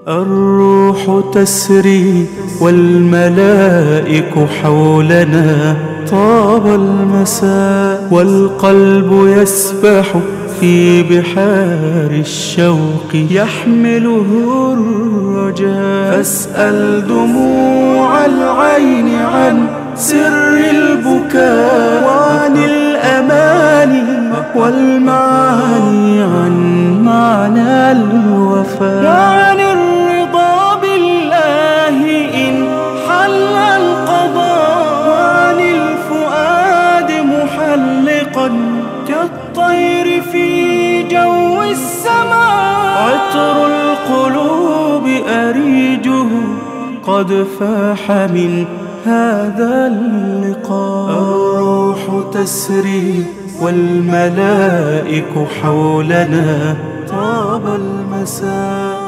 الروح تسري والملائك حولنا طاب المساء والقلب يسبح في بحار الشوق يحمله الرجاء فاسأل دموع العين عن سر البكاء وعن الأماني والمعاني عن معنى الوفاء وعن الرضا بالله إن حل القضاء وعن الفؤاد محلقا كالطير في جو السماء عطر القلوب أريجه قد فاح من هذا اللقاء الروح تسري والملائك حولنا طاب المساء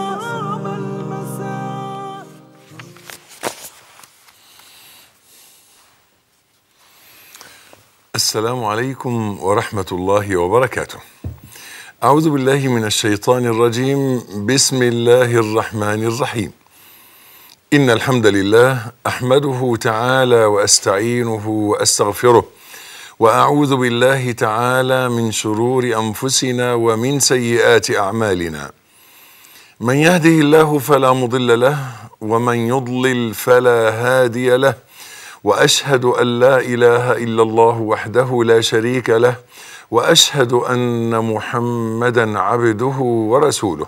السلام عليكم ورحمة الله وبركاته. أعوذ بالله من الشيطان الرجيم، بسم الله الرحمن الرحيم. إن الحمد لله أحمده تعالى وأستعينه وأستغفره، وأعوذ بالله تعالى من شرور أنفسنا ومن سيئات أعمالنا. من يهده الله فلا مضل له، ومن يضلل فلا هادي له. واشهد ان لا اله الا الله وحده لا شريك له واشهد ان محمدا عبده ورسوله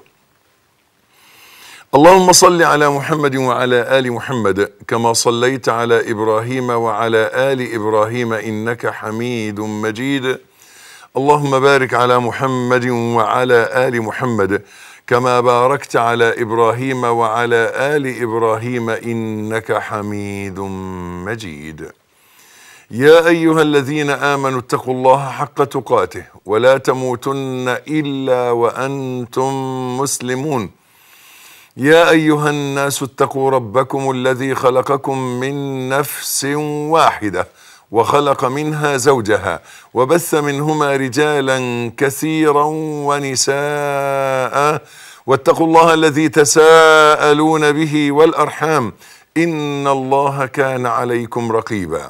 اللهم صل على محمد وعلى ال محمد كما صليت على ابراهيم وعلى ال ابراهيم انك حميد مجيد اللهم بارك على محمد وعلى ال محمد كما باركت على ابراهيم وعلى ال ابراهيم انك حميد مجيد يا ايها الذين امنوا اتقوا الله حق تقاته ولا تموتن الا وانتم مسلمون يا ايها الناس اتقوا ربكم الذي خلقكم من نفس واحده وخلق منها زوجها وبث منهما رجالا كثيرا ونساء واتقوا الله الذي تساءلون به والارحام ان الله كان عليكم رقيبا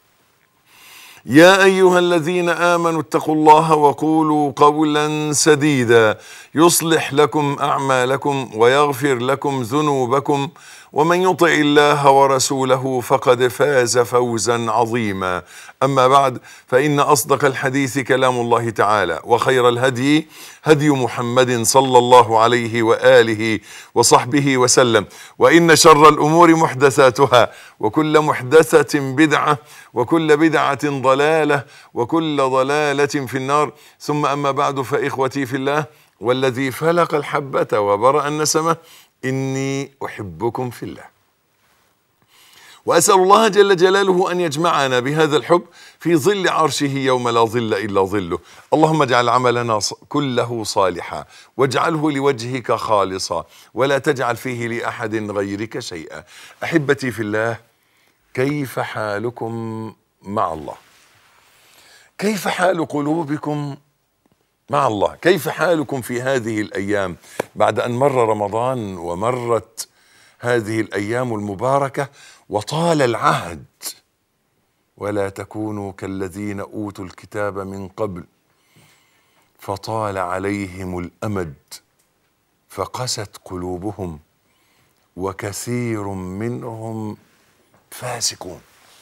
يا ايها الذين امنوا اتقوا الله وقولوا قولا سديدا يصلح لكم اعمالكم ويغفر لكم ذنوبكم ومن يطع الله ورسوله فقد فاز فوزا عظيما اما بعد فان اصدق الحديث كلام الله تعالى وخير الهدي هدي محمد صلى الله عليه واله وصحبه وسلم وان شر الامور محدثاتها وكل محدثه بدعه وكل بدعه ضلاله وكل ضلاله في النار ثم اما بعد فاخوتي في الله والذي فلق الحبه وبرا النسمه اني احبكم في الله واسال الله جل جلاله ان يجمعنا بهذا الحب في ظل عرشه يوم لا ظل الا ظله اللهم اجعل عملنا كله صالحا واجعله لوجهك خالصا ولا تجعل فيه لاحد غيرك شيئا احبتي في الله كيف حالكم مع الله كيف حال قلوبكم مع الله كيف حالكم في هذه الايام بعد ان مر رمضان ومرت هذه الايام المباركه وطال العهد ولا تكونوا كالذين اوتوا الكتاب من قبل فطال عليهم الامد فقست قلوبهم وكثير منهم فاسقون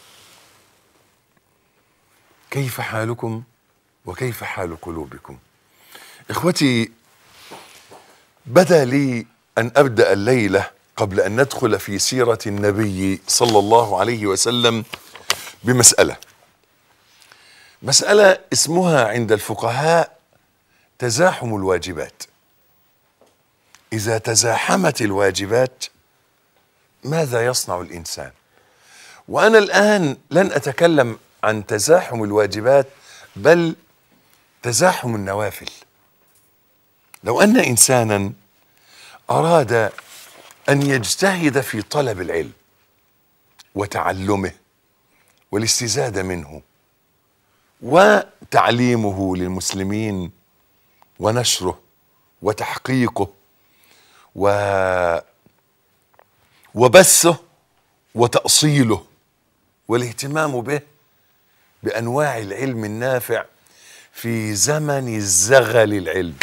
كيف حالكم وكيف حال قلوبكم اخوتي بدا لي ان ابدا الليله قبل ان ندخل في سيره النبي صلى الله عليه وسلم بمساله مساله اسمها عند الفقهاء تزاحم الواجبات اذا تزاحمت الواجبات ماذا يصنع الانسان وانا الان لن اتكلم عن تزاحم الواجبات بل تزاحم النوافل لو ان انسانا اراد ان يجتهد في طلب العلم وتعلمه والاستزاده منه وتعليمه للمسلمين ونشره وتحقيقه وبثه وتأصيله والاهتمام به بأنواع العلم النافع في زمن الزغل العلم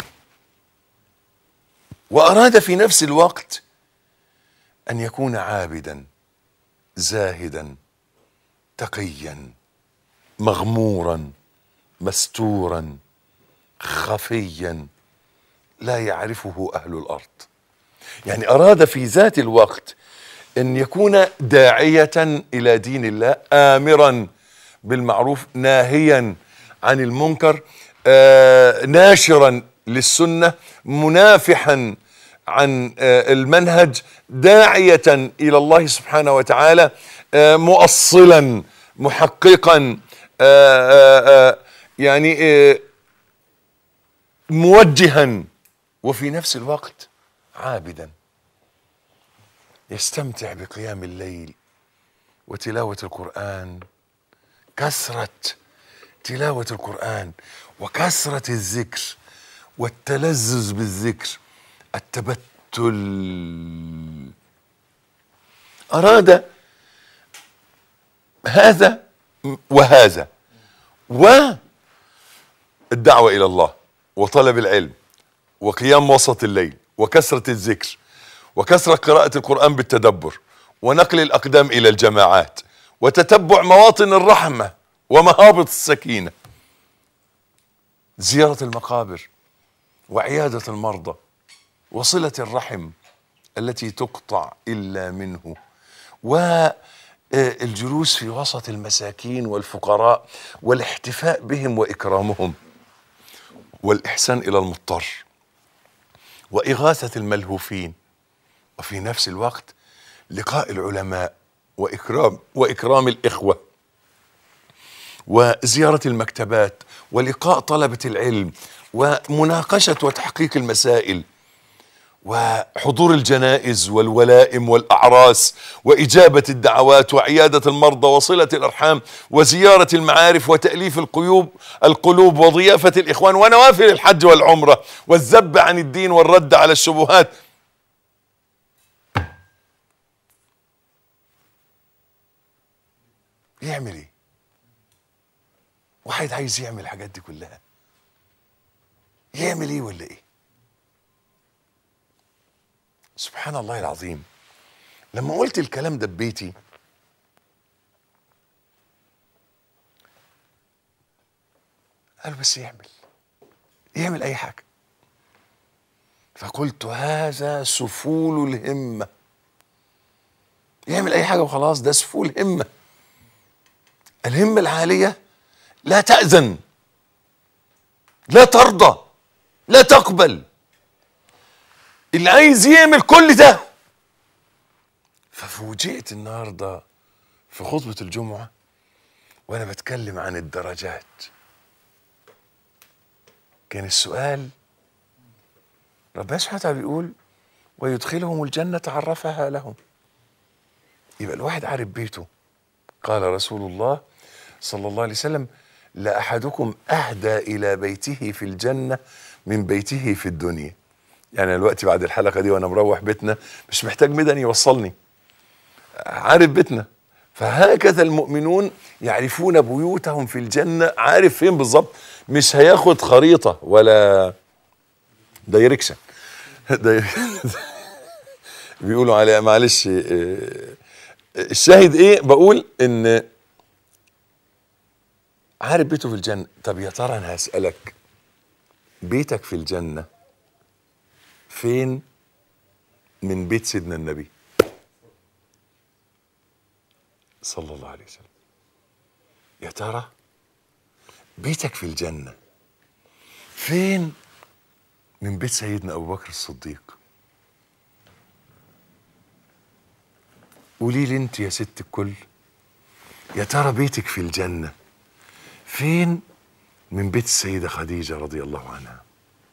وأراد في نفس الوقت أن يكون عابدا زاهدا تقيا مغمورا مستورا خفيا لا يعرفه اهل الارض يعني اراد في ذات الوقت ان يكون داعيه الى دين الله امرا بالمعروف ناهيا عن المنكر آه ناشرا للسنه منافحا عن آه المنهج داعيه الى الله سبحانه وتعالى آه مؤصلا محققا آه آه آه يعني آه موجها وفي نفس الوقت عابدا يستمتع بقيام الليل وتلاوة القرآن كثرة تلاوة القرآن وكثرة الذكر والتلذذ بالذكر التبتل أراد هذا وهذا والدعوة إلى الله وطلب العلم وقيام وسط الليل وكثرة الذكر وكثرة قراءة القرآن بالتدبر ونقل الأقدام إلى الجماعات وتتبع مواطن الرحمة ومهابط السكينة زيارة المقابر وعيادة المرضى وصلة الرحم التي تقطع إلا منه والجلوس في وسط المساكين والفقراء والاحتفاء بهم وإكرامهم والإحسان إلى المضطر وإغاثة الملهوفين وفي نفس الوقت لقاء العلماء وإكرام وإكرام الإخوة وزيارة المكتبات ولقاء طلبة العلم ومناقشة وتحقيق المسائل وحضور الجنائز والولائم والأعراس وإجابة الدعوات وعيادة المرضى وصلة الأرحام وزيارة المعارف وتأليف القيوب القلوب وضيافة الإخوان ونوافل الحج والعمرة والذب عن الدين والرد على الشبهات يعمل ايه واحد عايز يعمل الحاجات دي كلها يعمل ايه ولا ايه سبحان الله العظيم لما قلت الكلام ده ببيتي قالوا بس يعمل يعمل اي حاجه فقلت هذا سفول الهمه يعمل اي حاجه وخلاص ده سفول همه الهمه العاليه لا تاذن لا ترضى لا تقبل اللي عايز يعمل كل ده ففوجئت النهارده في خطبه الجمعه وانا بتكلم عن الدرجات كان السؤال ربنا سبحانه وتعالى بيقول ويدخلهم الجنة عرفها لهم يبقى الواحد عارف بيته قال رسول الله صلى الله عليه وسلم لا أحدكم أهدى إلى بيته في الجنة من بيته في الدنيا يعني دلوقتي بعد الحلقة دي وأنا مروح بيتنا مش محتاج مدني يوصلني عارف بيتنا فهكذا المؤمنون يعرفون بيوتهم في الجنة عارف فين بالظبط مش هياخد خريطة ولا دايركشن بيقولوا على معلش آه، الشاهد ايه بقول ان عارف بيته في الجنة طب يا ترى انا هسألك بيتك في الجنة فين من بيت سيدنا النبي صلى الله عليه وسلم يا ترى بيتك في الجنة فين من بيت سيدنا أبو بكر الصديق قولي لي انت يا ست الكل يا ترى بيتك في الجنة فين من بيت السيدة خديجة رضي الله عنها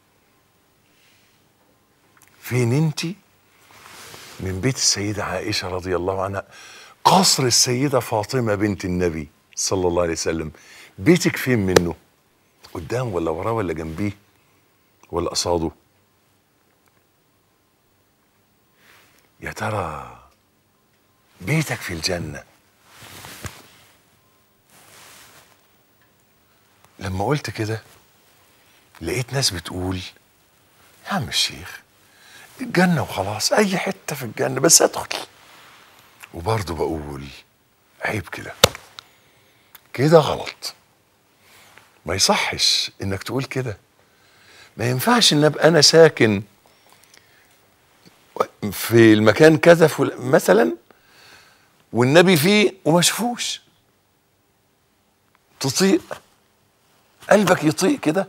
فين انت من بيت السيدة عائشة رضي الله عنها قصر السيدة فاطمة بنت النبي صلى الله عليه وسلم بيتك فين منه قدام ولا وراه ولا جنبيه ولا قصاده يا ترى بيتك في الجنة لما قلت كده لقيت ناس بتقول يا عم الشيخ الجنة وخلاص أي حتة في الجنة بس أدخل وبرضه بقول عيب كده كده غلط ما يصحش انك تقول كده ما ينفعش ان ابقى انا ساكن في المكان كذا فل- مثلا والنبي فيه وما شافوش تطيق قلبك يطيق كده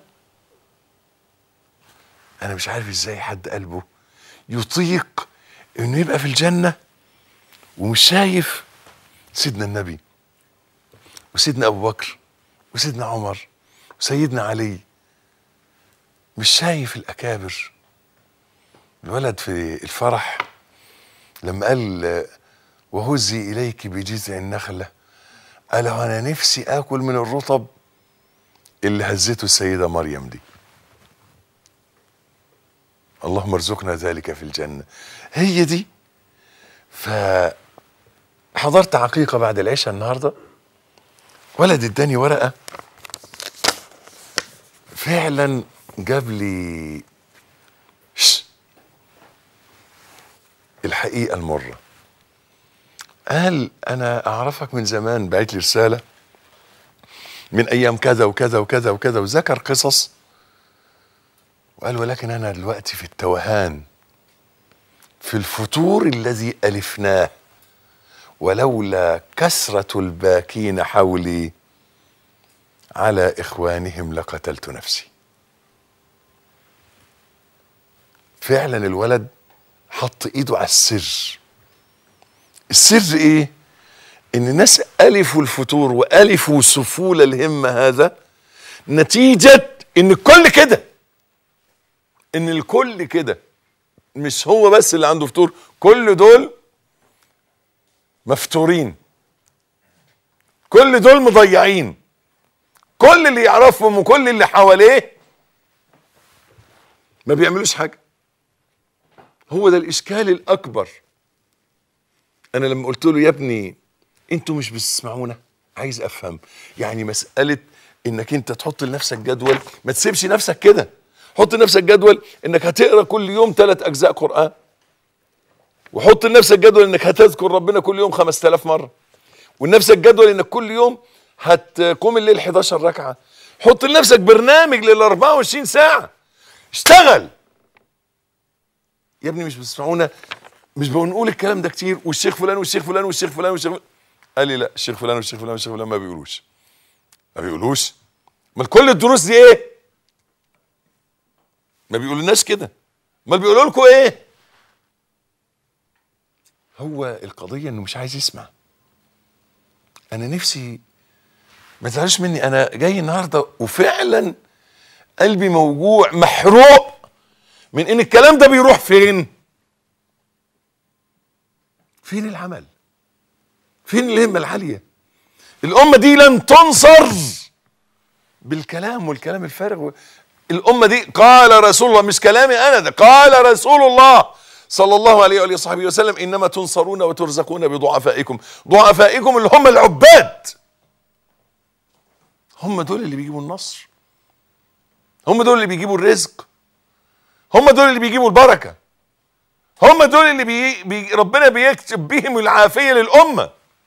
انا مش عارف ازاي حد قلبه يطيق انه يبقى في الجنه ومش شايف سيدنا النبي وسيدنا ابو بكر وسيدنا عمر وسيدنا علي مش شايف الاكابر الولد في الفرح لما قال آه، وهزي اليك بجذع النخله قال له انا نفسي اكل من الرطب اللي هزته السيده مريم دي اللهم ارزقنا ذلك في الجنه هي دي فحضرت عقيقه بعد العشاء النهارده ولد اداني ورقه فعلا جاب لي ش- الحقيقه المره قال انا اعرفك من زمان بعت لي رساله من ايام كذا وكذا وكذا وكذا وذكر قصص وقال ولكن انا دلوقتي في التوهان في الفتور الذي الفناه ولولا كثره الباكين حولي على اخوانهم لقتلت نفسي فعلا الولد حط ايده على السر السر ايه ان الناس الفوا الفتور والفوا سفول الهمه هذا نتيجه ان الكل كده ان الكل كده مش هو بس اللي عنده فطور كل دول مفتورين كل دول مضيعين كل اللي يعرفهم وكل اللي حواليه ما بيعملوش حاجه هو ده الاشكال الاكبر انا لما قلت له يا ابني انتوا مش بتسمعونا عايز افهم يعني مساله انك انت تحط لنفسك جدول ما تسيبش نفسك كده حط لنفسك جدول انك هتقرا كل يوم ثلاث اجزاء قران وحط لنفسك جدول انك هتذكر ربنا كل يوم 5000 مره ولنفسك جدول انك كل يوم هتقوم الليل 11 ركعه حط لنفسك برنامج لل 24 ساعه اشتغل يا ابني مش بتسمعونا مش بنقول الكلام ده كتير والشيخ فلان والشيخ فلان والشيخ فلان والشيخ فلان قال لي لا الشيخ فلان والشيخ فلان والشيخ فلان ما بيقولوش ما بيقولوش امال كل الدروس دي ايه ما بيقولولناش كده امال بيقولوا لكم ايه هو القضيه انه مش عايز يسمع انا نفسي ما تزعلوش مني انا جاي النهارده وفعلا قلبي موجوع محروق من ان الكلام ده بيروح فين فين العمل فين الهمه العاليه الامه دي لن تنصر بالكلام والكلام الفارغ الامه دي قال رسول الله مش كلامي انا ده قال رسول الله صلى الله عليه واله وصحبه وسلم انما تنصرون وترزقون بضعفائكم ضعفائكم اللي هم العباد هم دول اللي بيجيبوا النصر هم دول اللي بيجيبوا الرزق هم دول اللي بيجيبوا البركه هم دول اللي بي... بي... ربنا بيكتب بهم العافيه للامه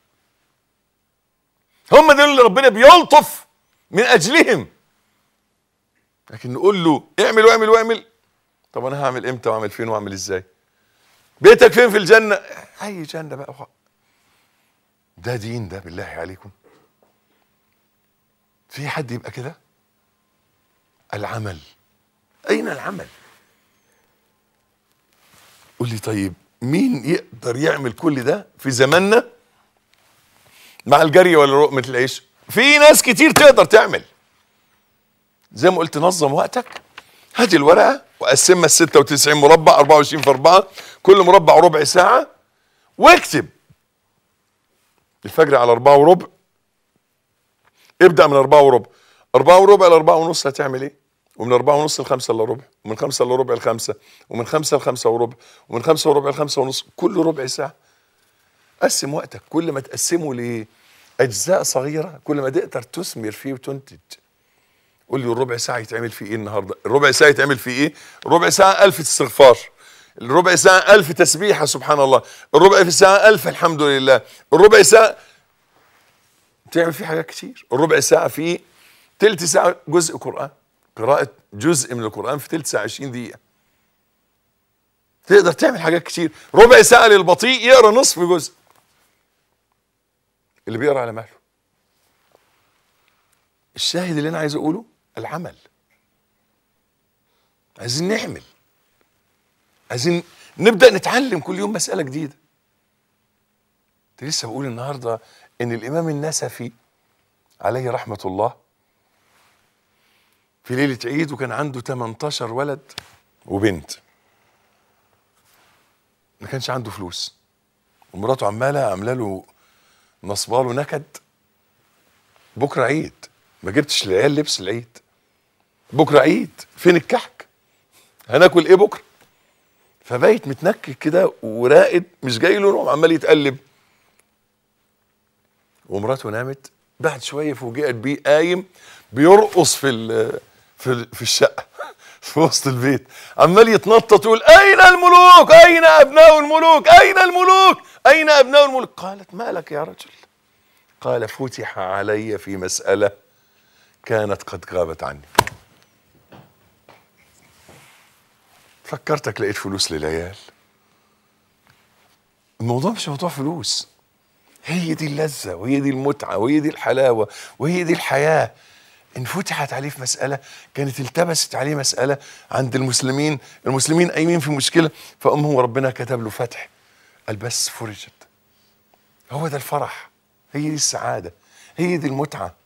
هم دول اللي ربنا بيلطف من اجلهم لكن نقول له اعمل واعمل واعمل طب انا هعمل امتى واعمل فين واعمل ازاي بيتك فين في الجنه اي جنه بقى وخ- ده دين ده بالله عليكم في حد يبقى كده العمل اين العمل قول لي طيب مين يقدر يعمل كل ده في زماننا مع الجري ولا لقمة العيش في ناس كتير تقدر تعمل زي ما قلت نظم وقتك هات الورقة وقسمها ال 96 مربع 24 في 4 كل مربع ربع ساعة واكتب الفجر على 4 وربع ابدأ من 4 وربع 4 وربع ل 4 ونص هتعمل ايه؟ ومن 4 ونص ل 5 الا ربع ومن 5 الا ربع ل 5 ومن 5 ل 5 وربع ومن 5 وربع ل 5 ونص كل ربع ساعة قسم وقتك كل ما تقسمه لاجزاء صغيره كل ما تقدر تثمر فيه وتنتج قول لي الربع ساعه يتعمل فيه ايه النهارده الربع ساعه يتعمل فيه ايه الربع ساعه ألف استغفار الربع ساعه ألف تسبيحه سبحان الله الربع ساعه ألف الحمد لله الربع ساعه تعمل فيه حاجات كتير الربع ساعه فيه تلت ساعه جزء قران قراءه جزء من القران في تلت ساعه 20 دقيقه تقدر تعمل حاجات كتير ربع ساعه للبطيء يقرا نصف جزء اللي بيقرا على مهله الشاهد اللي انا عايز اقوله العمل عايزين نعمل عايزين نبدا نتعلم كل يوم مساله جديده كنت لسه بقول النهارده ان الامام النسفي عليه رحمه الله في ليله عيد وكان عنده 18 ولد وبنت ما كانش عنده فلوس ومراته عماله عامله له نصباله نكد بكره عيد ما جبتش للعيال لبس العيد بكره عيد فين الكحك هناكل ايه بكره فبايت متنكد كده وراقد مش جاي له نوم عمال يتقلب ومراته نامت بعد شويه فوجئت بيه قايم بيرقص في ال- في ال- في الشقه في وسط البيت عمال يتنطط ويقول اين الملوك اين ابناء الملوك اين الملوك اين ابناء الملوك قالت ما لك يا رجل قال فتح علي في مساله كانت قد غابت عني فكرتك لقيت فلوس للعيال الموضوع مش موضوع فلوس هي دي اللذة وهي دي المتعة وهي دي الحلاوة وهي دي الحياة إن فتحت عليه في مسألة كانت التبست عليه مسألة عند المسلمين المسلمين قايمين في مشكلة فأم هو ربنا كتب له فتح قال بس فرجت هو ده الفرح هي دي السعادة هي دي المتعة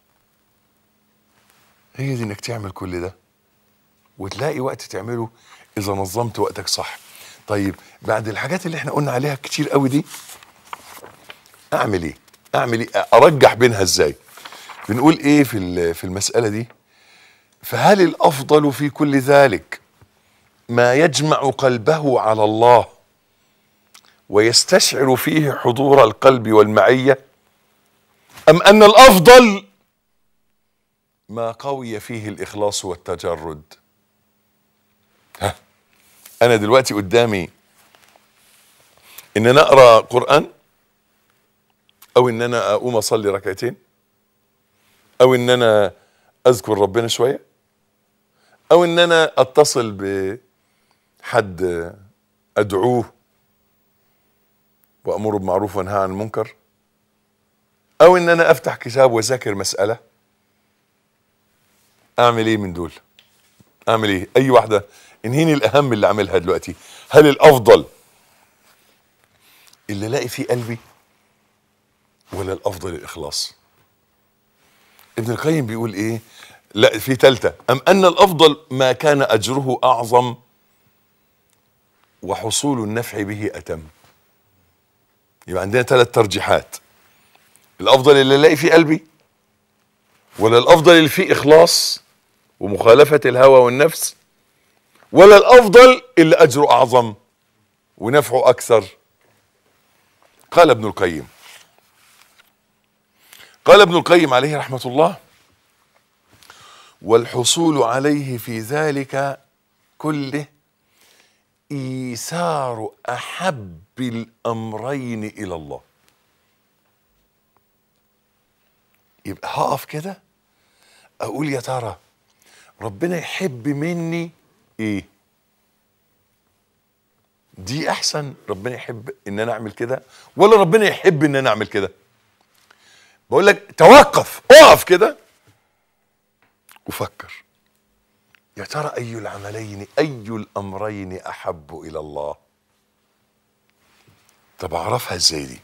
هي دي انك تعمل كل ده وتلاقي وقت تعمله اذا نظمت وقتك صح طيب بعد الحاجات اللي احنا قلنا عليها كتير قوي دي اعمل ايه اعمل ايه ارجح بينها ازاي بنقول ايه في ال- في المساله دي فهل الافضل في كل ذلك ما يجمع قلبه على الله ويستشعر فيه حضور القلب والمعيه ام ان الافضل ما قوي فيه الاخلاص والتجرد ها انا دلوقتي قدامي ان انا اقرا قران او ان انا اقوم اصلي ركعتين او ان انا اذكر ربنا شويه او ان انا اتصل بحد ادعوه وامر بالمعروف وانهى عن المنكر او ان انا افتح كتاب واذاكر مساله اعمل ايه من دول اعمل ايه اي واحده انهيني الاهم اللي اعملها دلوقتي هل الافضل اللي الاقي فيه قلبي ولا الافضل الاخلاص ابن القيم بيقول ايه لا في ثالثه ام ان الافضل ما كان اجره اعظم وحصول النفع به اتم يبقى عندنا ثلاث ترجيحات الافضل اللي الاقي فيه قلبي ولا الافضل اللي فيه اخلاص ومخالفه الهوى والنفس ولا الافضل اللي اجره اعظم ونفعه اكثر قال ابن القيم قال ابن القيم عليه رحمه الله والحصول عليه في ذلك كله ايثار احب الامرين الى الله يبقى هقف كده اقول يا ترى ربنا يحب مني ايه دي احسن ربنا يحب ان انا اعمل كده ولا ربنا يحب ان انا اعمل كده بقول لك توقف اقف كده وفكر يا ترى اي العملين اي الامرين احب الى الله طب اعرفها ازاي دي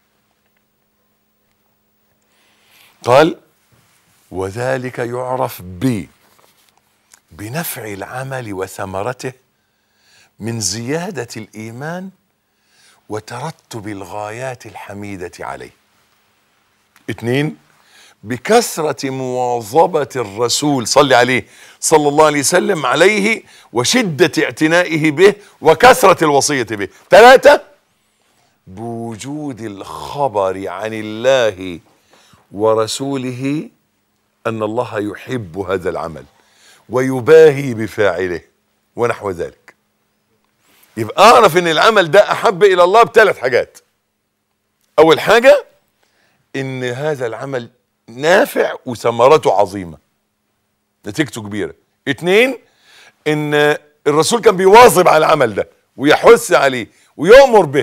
قال وذلك يعرف ب بنفع العمل وثمرته من زياده الايمان وترتب الغايات الحميده عليه اثنين بكثرة مواظبة الرسول صلى عليه صلى الله عليه وسلم عليه وشدة اعتنائه به وكثرة الوصية به ثلاثة بوجود الخبر عن الله ورسوله ان الله يحب هذا العمل ويباهي بفاعله ونحو ذلك يبقى اعرف ان العمل ده احب الى الله بثلاث حاجات اول حاجه ان هذا العمل نافع وثمرته عظيمه نتيجته كبيره اتنين ان الرسول كان بيواظب على العمل ده ويحث عليه ويؤمر به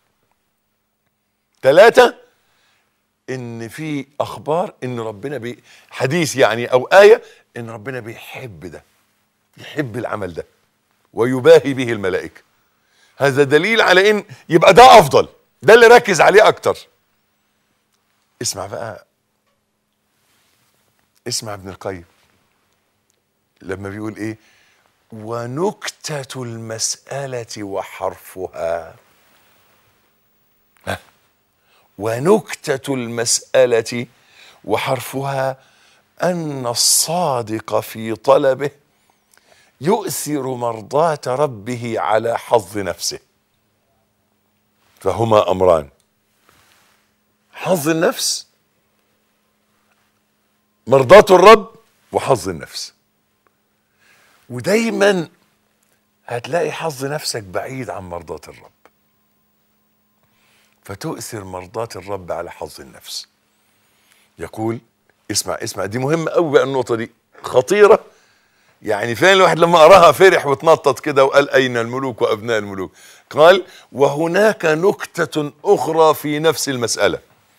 ثلاثة ان في اخبار ان ربنا بي حديث يعني او آية ان ربنا بيحب ده يحب العمل ده ويباهي به الملائكة هذا دليل على ان يبقى ده افضل ده اللي ركز عليه اكتر اسمع بقى اسمع ابن القيم لما بيقول ايه ونكتة المسألة وحرفها ها. ونكتة المسألة وحرفها أن الصادق في طلبه يؤثر مرضاة ربه على حظ نفسه فهما أمران حظ النفس مرضاة الرب وحظ النفس ودايما هتلاقي حظ نفسك بعيد عن مرضاة الرب فتؤثر مرضاة الرب على حظ النفس يقول اسمع اسمع دي مهمة قوي بقى النقطة دي خطيرة يعني فعلا الواحد لما قراها فرح وتنطط كده وقال أين الملوك وأبناء الملوك قال وهناك نكتة أخرى في نفس المسألة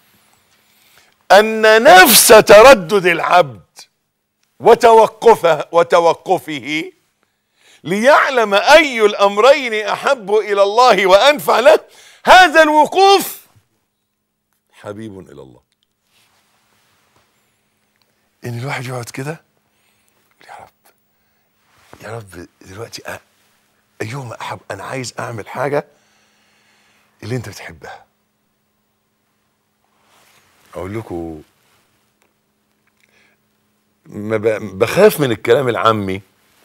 أن نفس تردد العبد وتوقفه وتوقفه ليعلم أي الأمرين أحب إلى الله وأنفع له هذا الوقوف حبيب إلى الله إن الواحد يقعد كده يا رب يا رب دلوقتي أ- أيهما أحب أنا عايز أعمل حاجة اللي أنت بتحبها أقول لكم ما ب- بخاف من الكلام العامي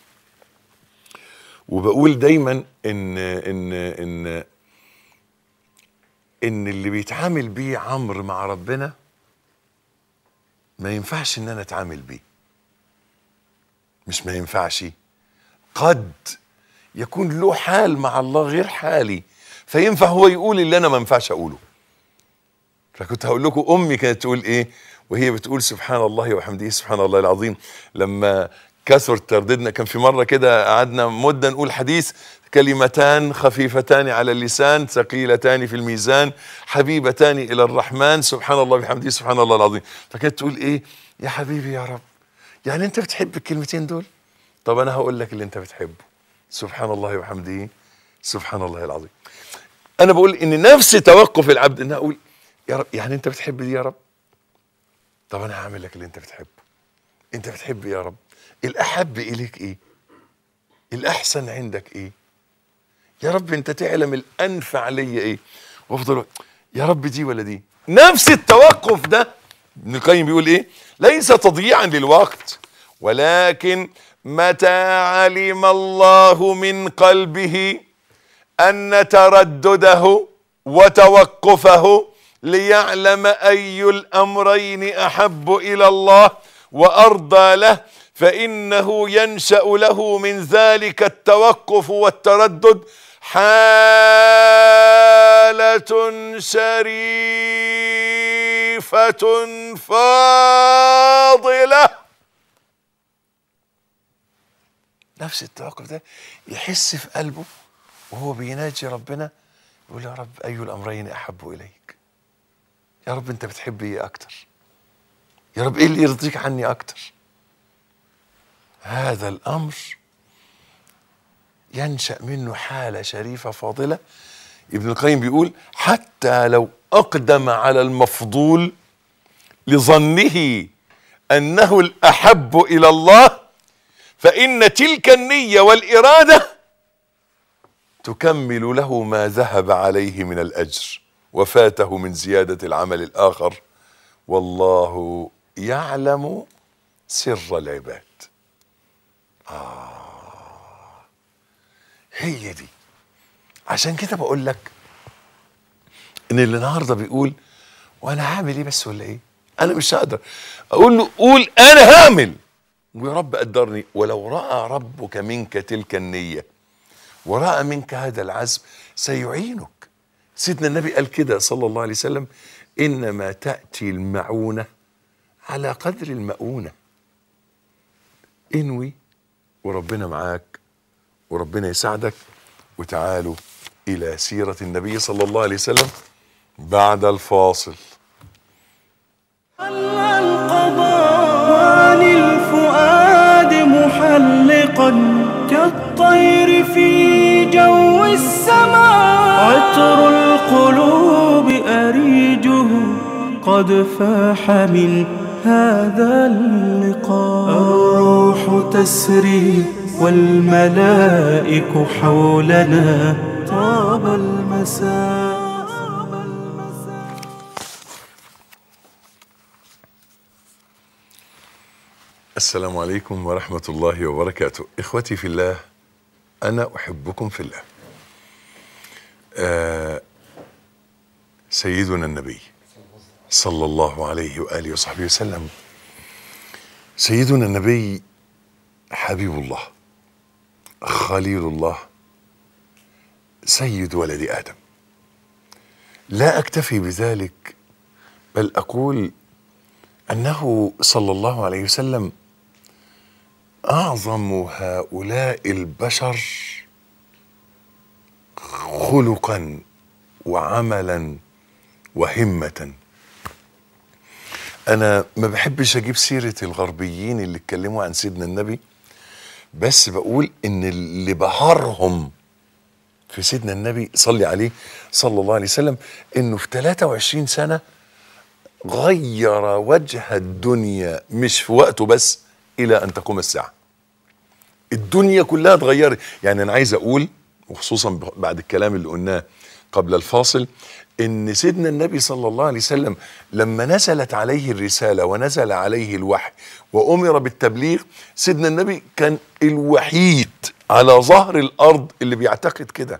وبقول دايما ان ان ان ان اللي بيتعامل بيه عمرو مع ربنا ما ينفعش ان انا اتعامل بيه مش ما ينفعش قد يكون له حال مع الله غير حالي فينفع هو يقول اللي انا ما ينفعش اقوله فكنت هقول لكم امي كانت تقول ايه وهي بتقول سبحان الله وحمده سبحان الله العظيم لما كثر ترددنا كان في مره كده قعدنا مده نقول حديث كلمتان خفيفتان على اللسان ثقيلتان في الميزان حبيبتان الى الرحمن سبحان الله وبحمده سبحان الله العظيم فكانت تقول ايه يا حبيبي يا رب يعني انت بتحب الكلمتين دول طب انا هقول لك اللي انت بتحبه سبحان الله وبحمده سبحان الله العظيم انا بقول ان نفس توقف العبد ان اقول يا رب يعني انت بتحب دي يا رب طب انا هعمل لك اللي انت بتحبه انت بتحب يا رب الاحب اليك ايه الاحسن عندك ايه يا رب انت تعلم الانفع ليا ايه وافضل يا رب دي ولا دي نفس التوقف ده ابن القيم بيقول ايه ليس تضييعا للوقت ولكن متى علم الله من قلبه ان تردده وتوقفه ليعلم اي الامرين احب الى الله وارضى له فانه ينشا له من ذلك التوقف والتردد حاله شريفه فاضله نفس التوقف ده يحس في قلبه وهو بيناجي ربنا يقول يا رب أي الأمرين أحب إليك يا رب أنت بتحب إيه أكتر يا رب إيه اللي يرضيك عني أكتر هذا الأمر ينشأ منه حالة شريفة فاضلة ابن القيم بيقول حتى لو أقدم على المفضول لظنه أنه الأحب إلى الله فإن تلك النية والإرادة تكمل له ما ذهب عليه من الأجر وفاته من زيادة العمل الآخر والله يعلم سر العباد آه هي دي عشان كده بقول لك ان اللي النهارده بيقول وانا هعمل ايه بس ولا ايه انا مش هقدر اقول له قول انا هعمل ويا رب قدرني ولو راى ربك منك تلك النيه وراى منك هذا العزم سيعينك سيدنا النبي قال كده صلى الله عليه وسلم انما تاتي المعونه على قدر المؤونه انوي وربنا معاك وربنا يساعدك وتعالوا الى سيره النبي صلى الله عليه وسلم بعد الفاصل القضاء عن الفؤاد محلقا كالطير في جو السماء عطر القلوب أريجه قد فاح من هذا اللقاء الروح تسري والملائك حولنا طاب المساء السلام عليكم ورحمة الله وبركاته إخوتي في الله أنا أحبكم في الله آه سيدنا النبي صلى الله عليه وآله وصحبه وسلم سيدنا النبي حبيب الله خليل الله سيد ولد آدم لا أكتفي بذلك بل أقول أنه صلى الله عليه وسلم أعظم هؤلاء البشر خلقا وعملا وهمة أنا ما بحبش أجيب سيرة الغربيين اللي اتكلموا عن سيدنا النبي بس بقول إن اللي بهرهم في سيدنا النبي صلي عليه صلى الله عليه وسلم إنه في 23 سنة غير وجه الدنيا مش في وقته بس الى ان تقوم الساعه الدنيا كلها اتغيرت يعني انا عايز اقول وخصوصا بعد الكلام اللي قلناه قبل الفاصل ان سيدنا النبي صلى الله عليه وسلم لما نزلت عليه الرساله ونزل عليه الوحي وامر بالتبليغ سيدنا النبي كان الوحيد على ظهر الارض اللي بيعتقد كده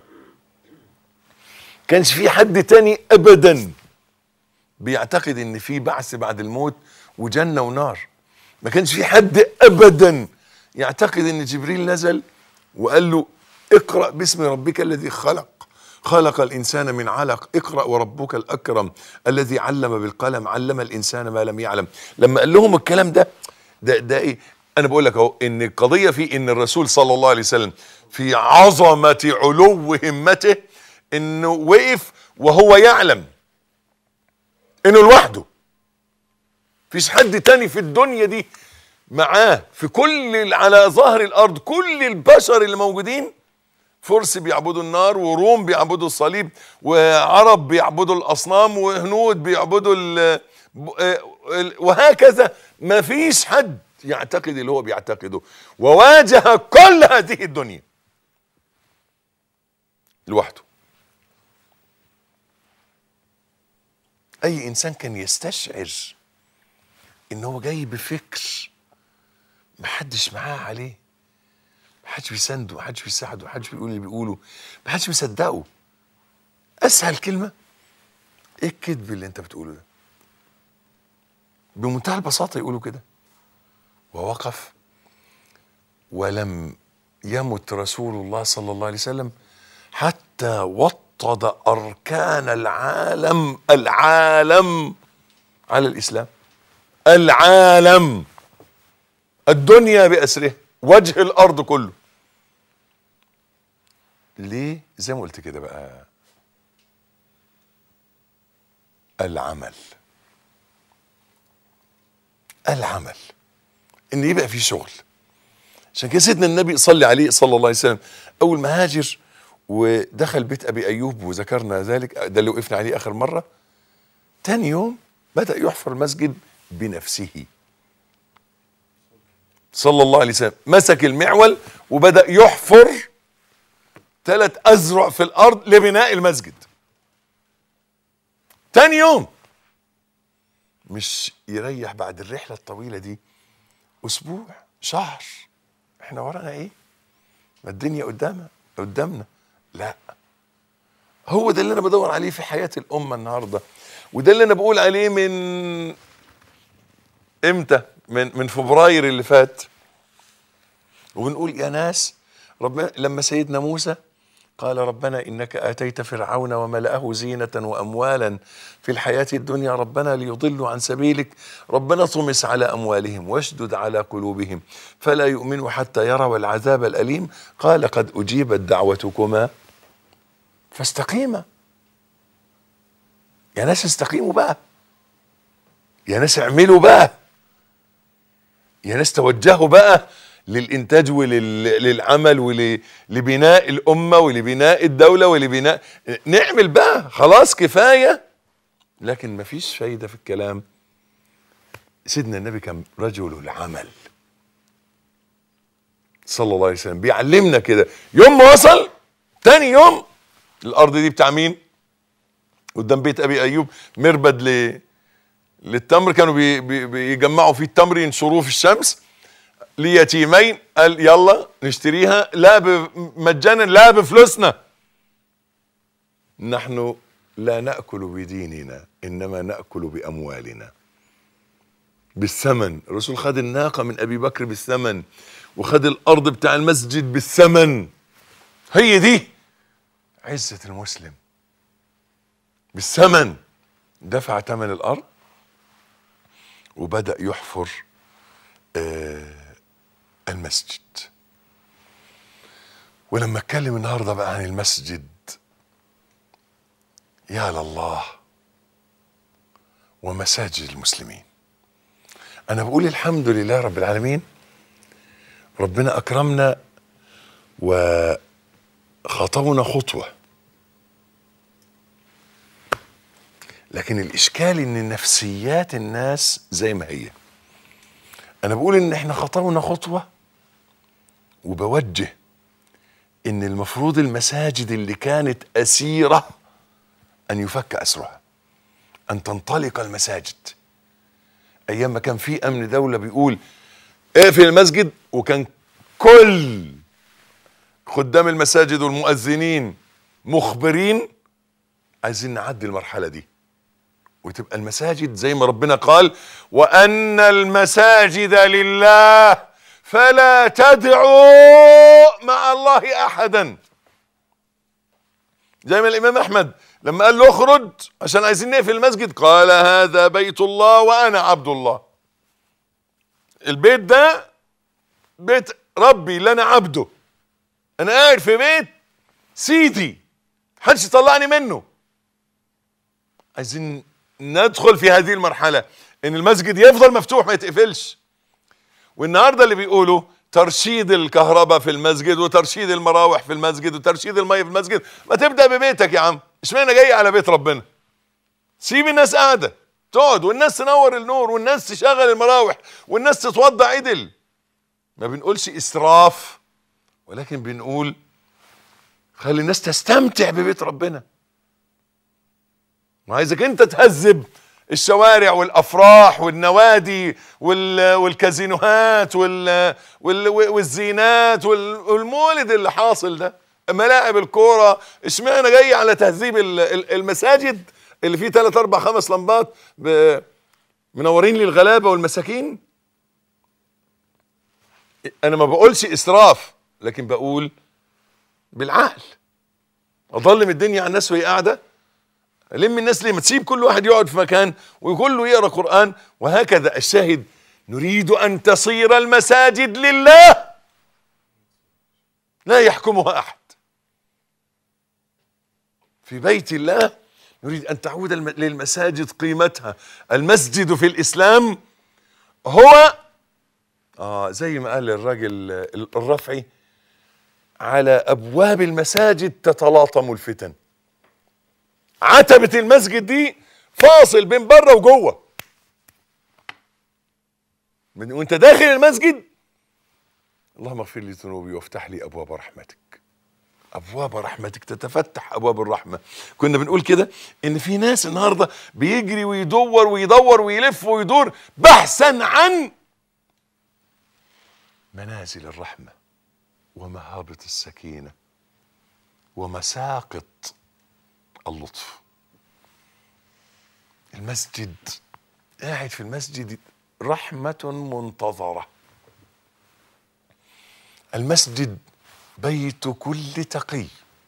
كانش في حد تاني ابدا بيعتقد ان في بعث بعد الموت وجنه ونار ما كانش في حد ابدا يعتقد ان جبريل نزل وقال له اقرا باسم ربك الذي خلق خلق الانسان من علق اقرا وربك الاكرم الذي علم بالقلم علم الانسان ما لم يعلم لما قال لهم الكلام ده ده ده ايه انا بقول لك اهو ان القضيه في ان الرسول صلى الله عليه وسلم في عظمه علو همته انه وقف وهو يعلم انه لوحده فيش حد تاني في الدنيا دي معاه في كل على ظهر الارض كل البشر اللي موجودين فرس بيعبدوا النار وروم بيعبدوا الصليب وعرب بيعبدوا الاصنام وهنود بيعبدوا ال وهكذا ما فيش حد يعتقد اللي هو بيعتقده وواجه كل هذه الدنيا لوحده اي انسان كان يستشعر ان هو جاي بفكر محدش معاه عليه محدش بيسنده محدش بيساعده محدش بيقول اللي بيقوله محدش بيصدقه اسهل كلمه ايه الكذب اللي انت بتقوله ده بمنتهى البساطه يقولوا كده ووقف ولم يمت رسول الله صلى الله عليه وسلم حتى وطد اركان العالم العالم على الاسلام العالم الدنيا باسرها وجه الارض كله ليه زي ما قلت كده بقى العمل العمل ان يبقى في شغل عشان كده سيدنا النبي صلى عليه صلى الله عليه وسلم اول ما هاجر ودخل بيت ابي ايوب وذكرنا ذلك ده اللي وقفنا عليه اخر مره تاني يوم بدا يحفر المسجد بنفسه صلى الله عليه وسلم مسك المعول وبدا يحفر ثلاث ازرع في الارض لبناء المسجد تاني يوم مش يريح بعد الرحله الطويله دي اسبوع شهر احنا ورانا ايه ما الدنيا قدامنا قدامنا لا هو ده اللي انا بدور عليه في حياه الامه النهارده وده اللي انا بقول عليه من امتى من من فبراير اللي فات وبنقول يا ناس ربنا لما سيدنا موسى قال ربنا انك اتيت فرعون وملأه زينة واموالا في الحياة الدنيا ربنا ليضلوا عن سبيلك ربنا طمس على اموالهم واشدد على قلوبهم فلا يؤمنوا حتى يروا العذاب الاليم قال قد اجيبت دعوتكما فاستقيما يا ناس استقيموا بقى يا ناس اعملوا بقى يا ناس توجهوا بقى للإنتاج وللعمل ولبناء الأمة ولبناء الدولة ولبناء نعمل بقى خلاص كفاية لكن مفيش فايدة في الكلام سيدنا النبي كان رجل العمل صلى الله عليه وسلم بيعلمنا كده يوم ما وصل تاني يوم الأرض دي بتاع مين قدام بيت أبي أيوب مربد ل للتمر كانوا بي بي بيجمعوا فيه التمر ينشروه في الشمس ليتيمين قال يلا نشتريها لا مجانا لا بفلوسنا نحن لا ناكل بديننا انما ناكل باموالنا بالثمن الرسول خد الناقه من ابي بكر بالثمن وخد الارض بتاع المسجد بالثمن هي دي عزه المسلم بالثمن دفع ثمن الارض وبدا يحفر آه المسجد ولما اتكلم النهارده بقى عن المسجد يا لله ومساجد المسلمين انا بقول الحمد لله رب العالمين ربنا اكرمنا وخطونا خطوه لكن الاشكال ان نفسيات الناس زي ما هي انا بقول ان احنا خطونا خطوه وبوجه ان المفروض المساجد اللي كانت اسيره ان يفك اسرها ان تنطلق المساجد ايام ما كان في امن دوله بيقول اقفل المسجد وكان كل خدام المساجد والمؤذنين مخبرين عايزين نعدي المرحله دي وتبقى المساجد زي ما ربنا قال وان المساجد لله فلا تدعوا مع الله احدا زي ما الامام احمد لما قال له اخرج عشان عايزين نقفل المسجد قال هذا بيت الله وانا عبد الله البيت ده بيت ربي اللي انا عبده انا قاعد في بيت سيدي محدش يطلعني منه عايزين ندخل في هذه المرحلة ان المسجد يفضل مفتوح ما يتقفلش والنهاردة اللي بيقولوا ترشيد الكهرباء في المسجد وترشيد المراوح في المسجد وترشيد المية في المسجد ما تبدأ ببيتك يا عم اشمعنى جاي على بيت ربنا سيب الناس قاعدة تقعد والناس تنور النور والناس تشغل المراوح والناس تتوضى عدل ما بنقولش اسراف ولكن بنقول خلي الناس تستمتع ببيت ربنا وعايزك انت تهذب الشوارع والافراح والنوادي وال والكازينوهات وال وال والزينات وال والمولد اللي حاصل ده ملاعب الكوره اشمعنى جاي على تهذيب ال- ال- المساجد اللي فيه ثلاث اربع خمس لمبات ب- منورين للغلابه والمساكين انا ما بقولش اسراف لكن بقول بالعقل اظلم الدنيا على الناس وهي قاعده لم الناس ليه ما تسيب كل واحد يقعد في مكان وكله يقرا قران وهكذا الشاهد نريد ان تصير المساجد لله لا يحكمها احد في بيت الله نريد ان تعود الم- للمساجد قيمتها المسجد في الاسلام هو اه زي ما قال الراجل الرفعي على ابواب المساجد تتلاطم الفتن عتبة المسجد دي فاصل بين بره وجوه من وانت داخل المسجد اللهم اغفر لي ذنوبي وافتح لي ابواب رحمتك ابواب رحمتك تتفتح ابواب الرحمه كنا بنقول كده ان في ناس النهارده بيجري ويدور ويدور ويلف ويدور بحثا عن منازل الرحمه ومهابط السكينه ومساقط اللطف المسجد قاعد في المسجد رحمة منتظرة المسجد بيت كل تقي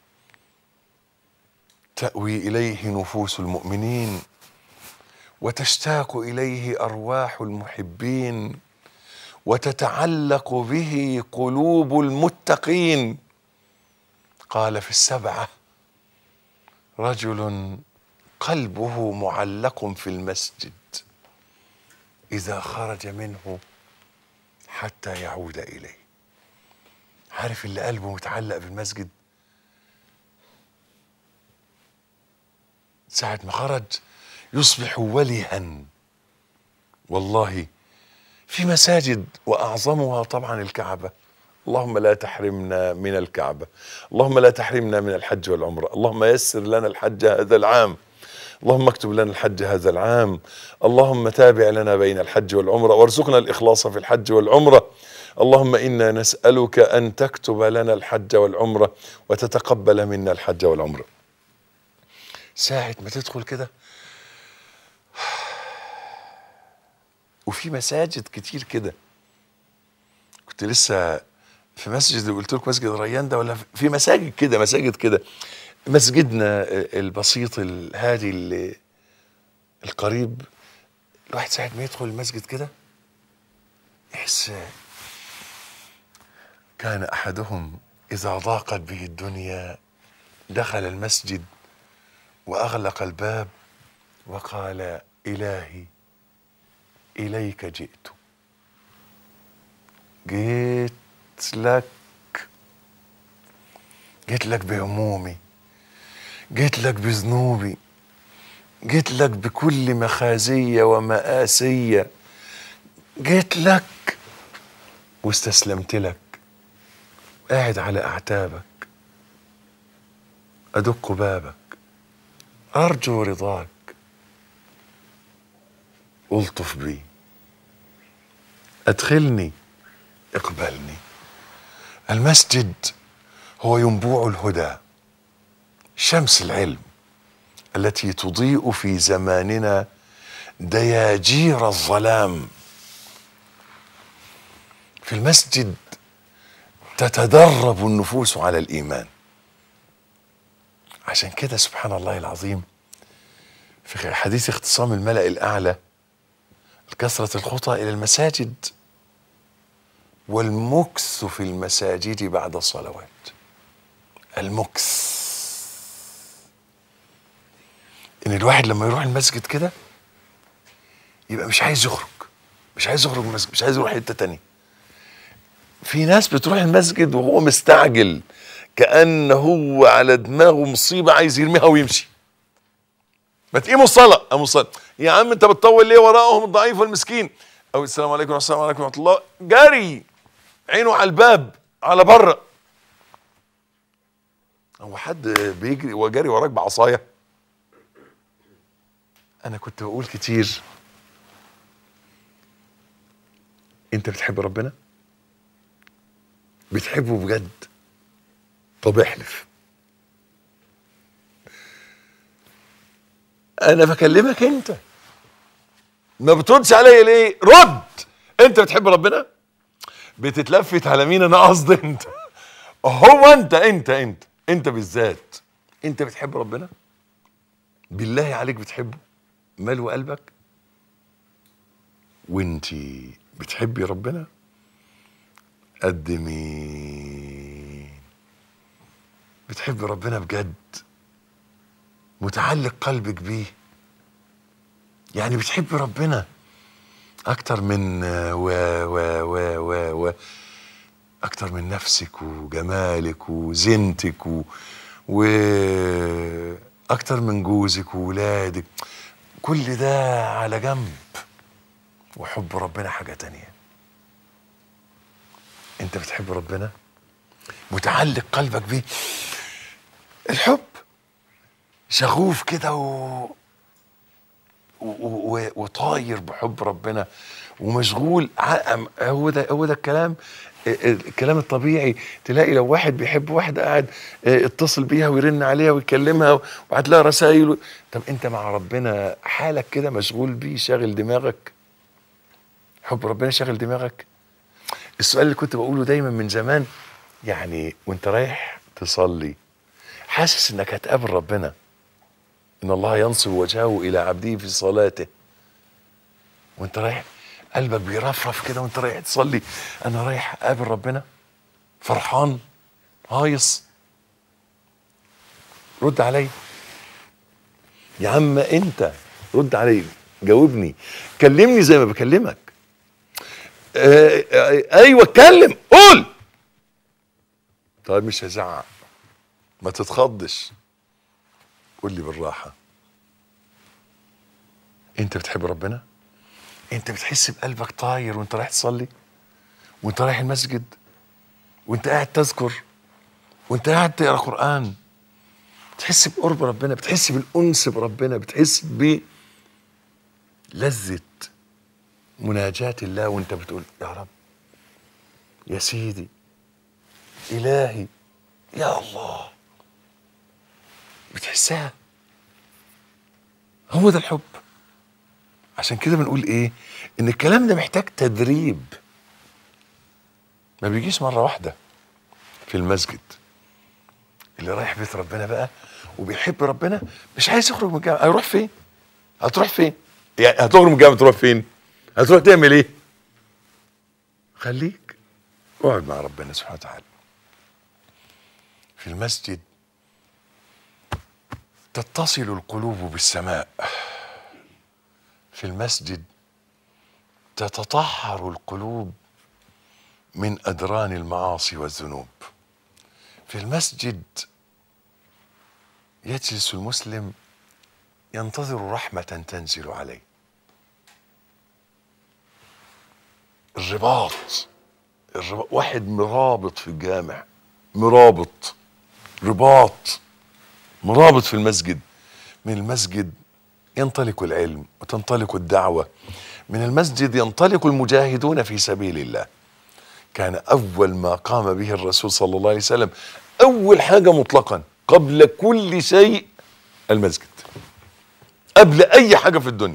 تأوي إليه نفوس المؤمنين وتشتاق إليه أرواح المحبين وتتعلق به قلوب المتقين قال في السبعة رجل قلبه معلق في المسجد إذا خرج منه حتى يعود إليه عارف اللي قلبه متعلق بالمسجد ساعة ما خرج يصبح ولها والله في مساجد وأعظمها طبعا الكعبة اللهم لا تحرمنا من الكعبة اللهم لا تحرمنا من الحج والعمرة اللهم يسر لنا الحج هذا العام اللهم اكتب لنا الحج هذا العام اللهم تابع لنا بين الحج والعمرة وارزقنا الإخلاص في الحج والعمرة اللهم إنا نسألك أن تكتب لنا الحج والعمرة وتتقبل منا الحج والعمرة ساعة ما تدخل كده وفي مساجد كتير كده كنت لسه في مسجد اللي قلت لكم مسجد ريان ده ولا في مساجد كده مساجد كده مسجدنا البسيط الهادي اللي القريب الواحد ساعة ما يدخل المسجد كده يحس كان أحدهم إذا ضاقت به الدنيا دخل المسجد وأغلق الباب وقال إلهي إليك جئت جيت لك جيت لك بهمومي جيت لك بذنوبي جيت لك بكل مخازية ومآسية جيت لك واستسلمت لك قاعد على أعتابك أدق بابك أرجو رضاك ألطف بي أدخلني اقبلني المسجد هو ينبوع الهدى شمس العلم التي تضيء في زماننا دياجير الظلام في المسجد تتدرب النفوس على الايمان عشان كده سبحان الله العظيم في حديث اختصام الملأ الأعلى كثرة الخطى إلى المساجد والمكث في المساجد بعد الصلوات المكث ان الواحد لما يروح المسجد كده يبقى مش عايز يخرج مش عايز يخرج من المسجد مش عايز يروح حته تانية في ناس بتروح المسجد وهو مستعجل كأن هو على دماغه مصيبة عايز يرميها ويمشي ما تقيموا الصلاة قاموا الصلاة يا عم انت بتطول ليه وراءهم الضعيف والمسكين او السلام عليكم والسلام عليكم ورحمة الله جري عينه على الباب على بره هو حد بيجري وجري وراك بعصايه انا كنت بقول كتير انت بتحب ربنا بتحبه بجد طب احلف انا بكلمك انت ما بتردش عليا ليه رد انت بتحب ربنا بتتلفت على مين انا قصدي انت هو انت انت انت انت بالذات انت بتحب ربنا بالله عليك بتحبه ملو قلبك وانتي بتحبي ربنا قد مين بتحبي ربنا بجد متعلق قلبك بيه يعني بتحبي ربنا اكتر من و و و و و اكتر من نفسك وجمالك وزينتك و, و اكتر من جوزك وولادك كل ده على جنب وحب ربنا حاجة تانية انت بتحب ربنا متعلق قلبك بيه الحب شغوف كده و... و... و... وطاير بحب ربنا ومشغول ع- هو ده هو ده الكلام الكلام الطبيعي تلاقي لو واحد بيحب واحده قاعد اه، اتصل بيها ويرن عليها ويكلمها وبعت لها رسائل طب انت مع ربنا حالك كده مشغول بيه شاغل دماغك حب ربنا شاغل دماغك السؤال اللي كنت بقوله دايما من زمان يعني وانت رايح تصلي حاسس انك هتقابل ربنا ان الله ينصب وجهه الى عبده في صلاته وانت رايح قلبك بيرفرف كده وانت رايح تصلي انا رايح اقابل ربنا فرحان هايص رد علي يا عم انت رد علي جاوبني كلمني زي ما بكلمك آه آه ايوه اتكلم قول طيب مش هزعق ما تتخضش قول لي بالراحه انت بتحب ربنا انت بتحس بقلبك طاير وانت رايح تصلي وانت رايح المسجد وانت قاعد تذكر وانت قاعد تقرا قران بتحس بقرب ربنا بتحس بالانس بربنا بتحس بلذه مناجاة الله وانت بتقول يا رب يا سيدي الهي يا الله بتحسها هو ده الحب عشان كده بنقول ايه ان الكلام ده محتاج تدريب ما بيجيش مرة واحدة في المسجد اللي رايح بيت ربنا بقى وبيحب ربنا مش عايز يخرج من الجامعة هيروح فين هتروح فين يعني هتخرج من الجامعة تروح فين هتروح تعمل ايه خليك اقعد مع ربنا سبحانه وتعالى في المسجد تتصل القلوب بالسماء في المسجد تتطهر القلوب من ادران المعاصي والذنوب في المسجد يجلس المسلم ينتظر رحمه تنزل عليه الرباط الرباط واحد مرابط في الجامع مرابط رباط مرابط في المسجد من المسجد ينطلق العلم وتنطلق الدعوة من المسجد ينطلق المجاهدون في سبيل الله كان أول ما قام به الرسول صلى الله عليه وسلم أول حاجة مطلقا قبل كل شيء المسجد قبل أي حاجة في الدنيا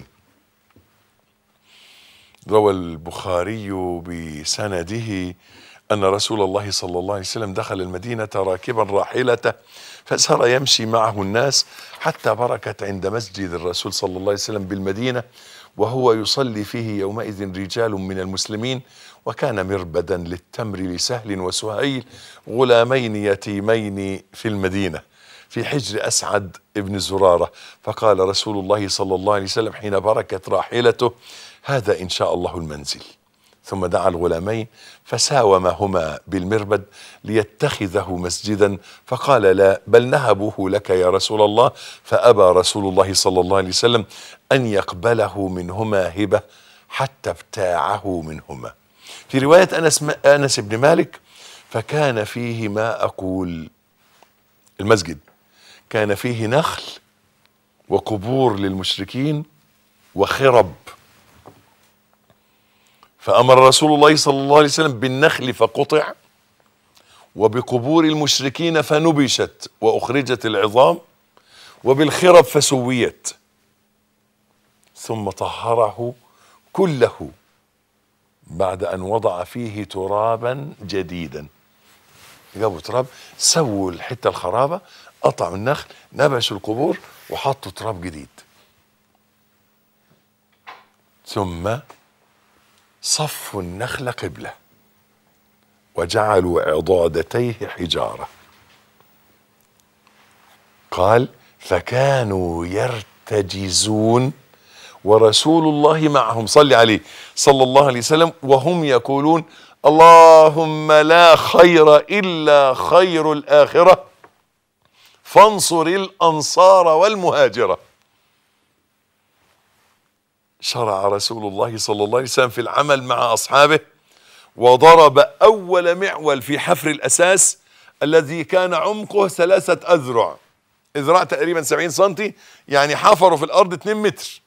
روى البخاري بسنده أن رسول الله صلى الله عليه وسلم دخل المدينة راكبا راحلته فسار يمشي معه الناس حتى بركت عند مسجد الرسول صلى الله عليه وسلم بالمدينة وهو يصلي فيه يومئذ رجال من المسلمين وكان مربدا للتمر لسهل وسهيل غلامين يتيمين في المدينة في حجر أسعد ابن زرارة فقال رسول الله صلى الله عليه وسلم حين بركت راحلته هذا إن شاء الله المنزل ثم دعا الغلامين فساومهما بالمربد ليتخذه مسجدا فقال لا بل نهبه لك يا رسول الله فابى رسول الله صلى الله عليه وسلم ان يقبله منهما هبه حتى ابتاعه منهما. في روايه انس انس بن مالك فكان فيه ما اقول المسجد كان فيه نخل وقبور للمشركين وخرب فأمر رسول الله صلى الله عليه وسلم بالنخل فقطع وبقبور المشركين فنبشت وأخرجت العظام وبالخرب فسويت ثم طهره كله بعد أن وضع فيه ترابا جديدا جابوا تراب سووا الحتة الخرابة قطعوا النخل نبشوا القبور وحطوا تراب جديد ثم صفوا النخل قبله وجعلوا عضادتيه حجاره قال فكانوا يرتجزون ورسول الله معهم صلي عليه صلى الله عليه وسلم وهم يقولون اللهم لا خير الا خير الاخره فانصر الانصار والمهاجره شرع رسول الله صلى الله عليه وسلم في العمل مع اصحابه وضرب اول معول في حفر الاساس الذي كان عمقه ثلاثه اذرع اذراع تقريبا 70 سنتي يعني حفروا في الارض 2 متر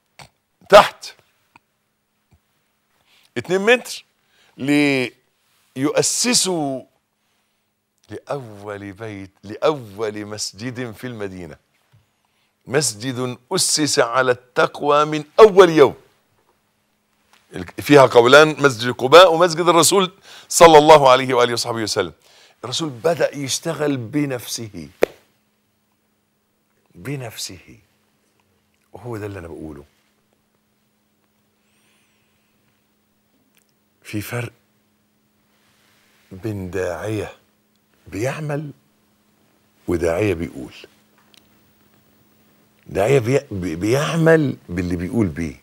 تحت 2 متر يؤسسوا لأول بيت لأول مسجد في المدينة مسجد أسس على التقوى من أول يوم فيها قولان مسجد قباء ومسجد الرسول صلى الله عليه وآله وصحبه وسلم الرسول بدأ يشتغل بنفسه بنفسه وهو ده اللي أنا بقوله في فرق بين داعية بيعمل وداعية بيقول داعية بي بي- بيعمل باللي بيقول بيه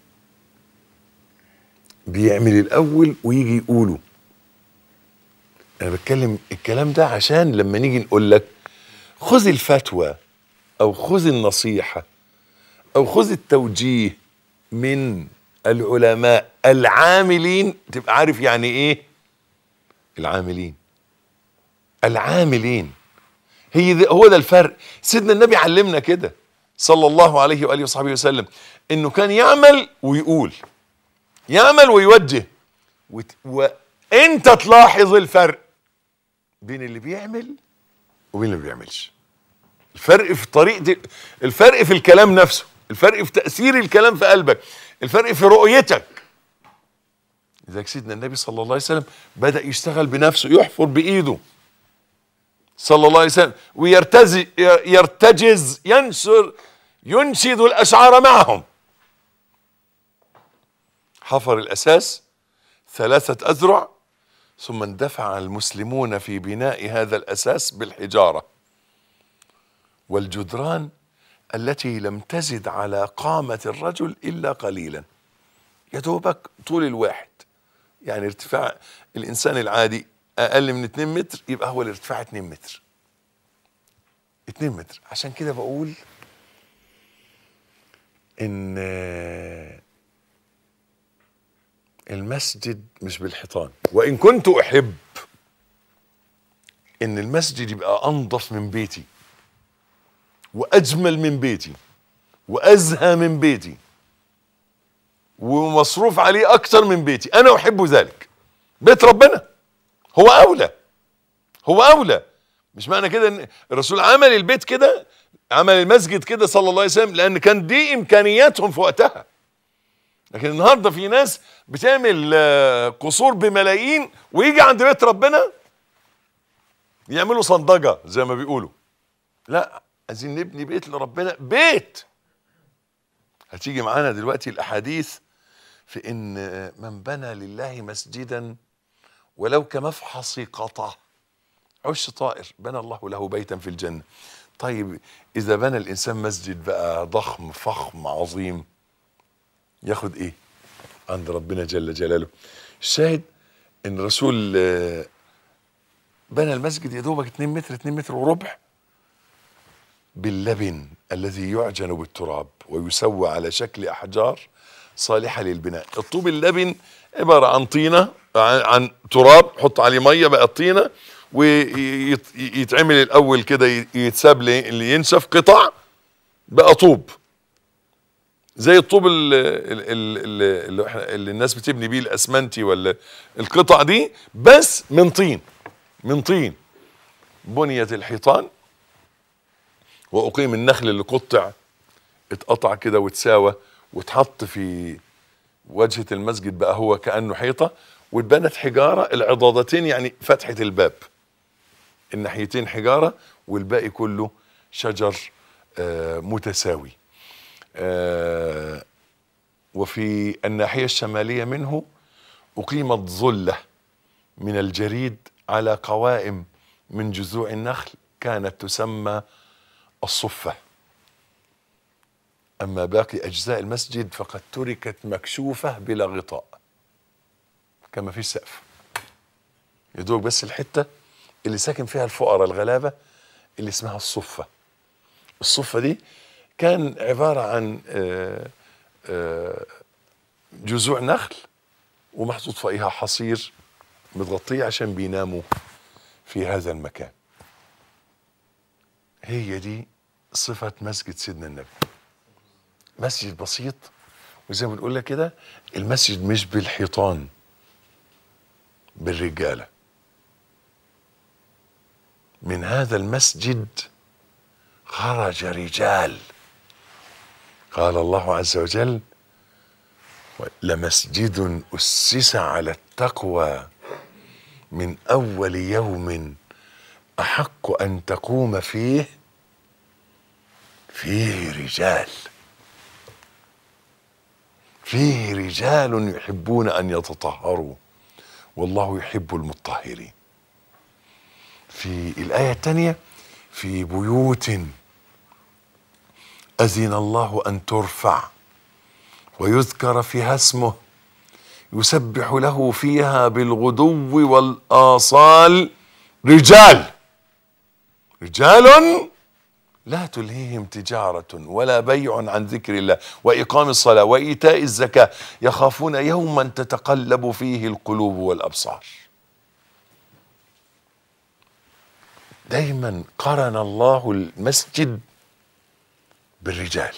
بيعمل الأول ويجي يقوله أنا بتكلم الكلام ده عشان لما نيجي نقول لك خذ الفتوى أو خذ النصيحة أو خذ التوجيه من العلماء العاملين تبقى عارف يعني إيه العاملين العاملين هي ده هو ده الفرق سيدنا النبي علمنا كده صلى الله عليه واله وصحبه وسلم انه كان يعمل ويقول يعمل ويوجه وت... وانت تلاحظ الفرق بين اللي بيعمل وبين اللي ما بيعملش الفرق في طريقه الفرق في الكلام نفسه الفرق في تاثير الكلام في قلبك الفرق في رؤيتك لذلك سيدنا النبي صلى الله عليه وسلم بدا يشتغل بنفسه يحفر بايده صلى الله عليه وسلم ويرتز يرتجز ينشر ينشد الاشعار معهم حفر الاساس ثلاثه اذرع ثم اندفع المسلمون في بناء هذا الاساس بالحجاره والجدران التي لم تزد على قامه الرجل الا قليلا يا دوبك طول الواحد يعني ارتفاع الانسان العادي اقل من 2 متر يبقى هو الارتفاع 2 متر 2 متر عشان كده بقول ان المسجد مش بالحيطان وان كنت احب ان المسجد يبقى انظف من بيتي واجمل من بيتي وازهى من بيتي ومصروف عليه اكتر من بيتي انا احب ذلك بيت ربنا هو اولى هو اولى مش معنى كده ان الرسول عمل البيت كده عمل المسجد كده صلى الله عليه وسلم لان كان دي امكانياتهم في وقتها لكن النهارده في ناس بتعمل آه، قصور بملايين ويجي عند بيت ربنا يعملوا صندجه زي ما بيقولوا لا عايزين نبني بيت لربنا بيت هتيجي معانا دلوقتي الاحاديث في ان من بنى لله مسجدا ولو كمفحص قطع عش طائر بنى الله له بيتا في الجنه طيب اذا بنى الانسان مسجد بقى ضخم فخم عظيم ياخد ايه عند ربنا جل جلاله الشاهد ان الرسول آه، بنى المسجد يا دوبك 2 متر 2 متر وربع باللبن الذي يعجن بالتراب ويسوى على شكل احجار صالحه للبناء الطوب اللبن عباره عن طينه عن, عن تراب حط عليه ميه بقى الطينه ويتعمل الاول كده يتساب لي- اللي ينشف قطع بقى طوب زي الطوب اللي, اللي, اللي, إحنا- اللي الناس بتبني بيه الاسمنتي ولا القطع دي بس من طين من طين بنيت الحيطان واقيم النخل اللي قطع اتقطع كده واتساوى واتحط في واجهه المسجد بقى هو كانه حيطه واتبنت حجاره العضادتين يعني فتحه الباب الناحيتين حجاره والباقي كله شجر آه متساوي آه وفي الناحيه الشماليه منه اقيمت ظله من الجريد على قوائم من جذوع النخل كانت تسمى الصفة أما باقي أجزاء المسجد فقد تركت مكشوفة بلا غطاء كما في سقف يدوق بس الحتة اللي ساكن فيها الفقراء الغلابة اللي اسمها الصفة الصفة دي كان عبارة عن آه، آه، جذوع نخل ومحطوط فوقيها حصير متغطية عشان بيناموا في هذا المكان هي دي صفة مسجد سيدنا النبي مسجد بسيط وزي ما بنقول لك كده المسجد مش بالحيطان بالرجالة من هذا المسجد خرج رجال قال الله عز وجل لمسجد اسس على التقوى من اول يوم احق ان تقوم فيه فيه رجال فيه رجال يحبون ان يتطهروا والله يحب المطهرين في الايه الثانيه في بيوت اذن الله ان ترفع ويذكر فيها اسمه يسبح له فيها بالغدو والاصال رجال رجال لا تلهيهم تجارة ولا بيع عن ذكر الله وإقام الصلاة وإيتاء الزكاة يخافون يوما تتقلب فيه القلوب والأبصار دايما قرن الله المسجد بالرجال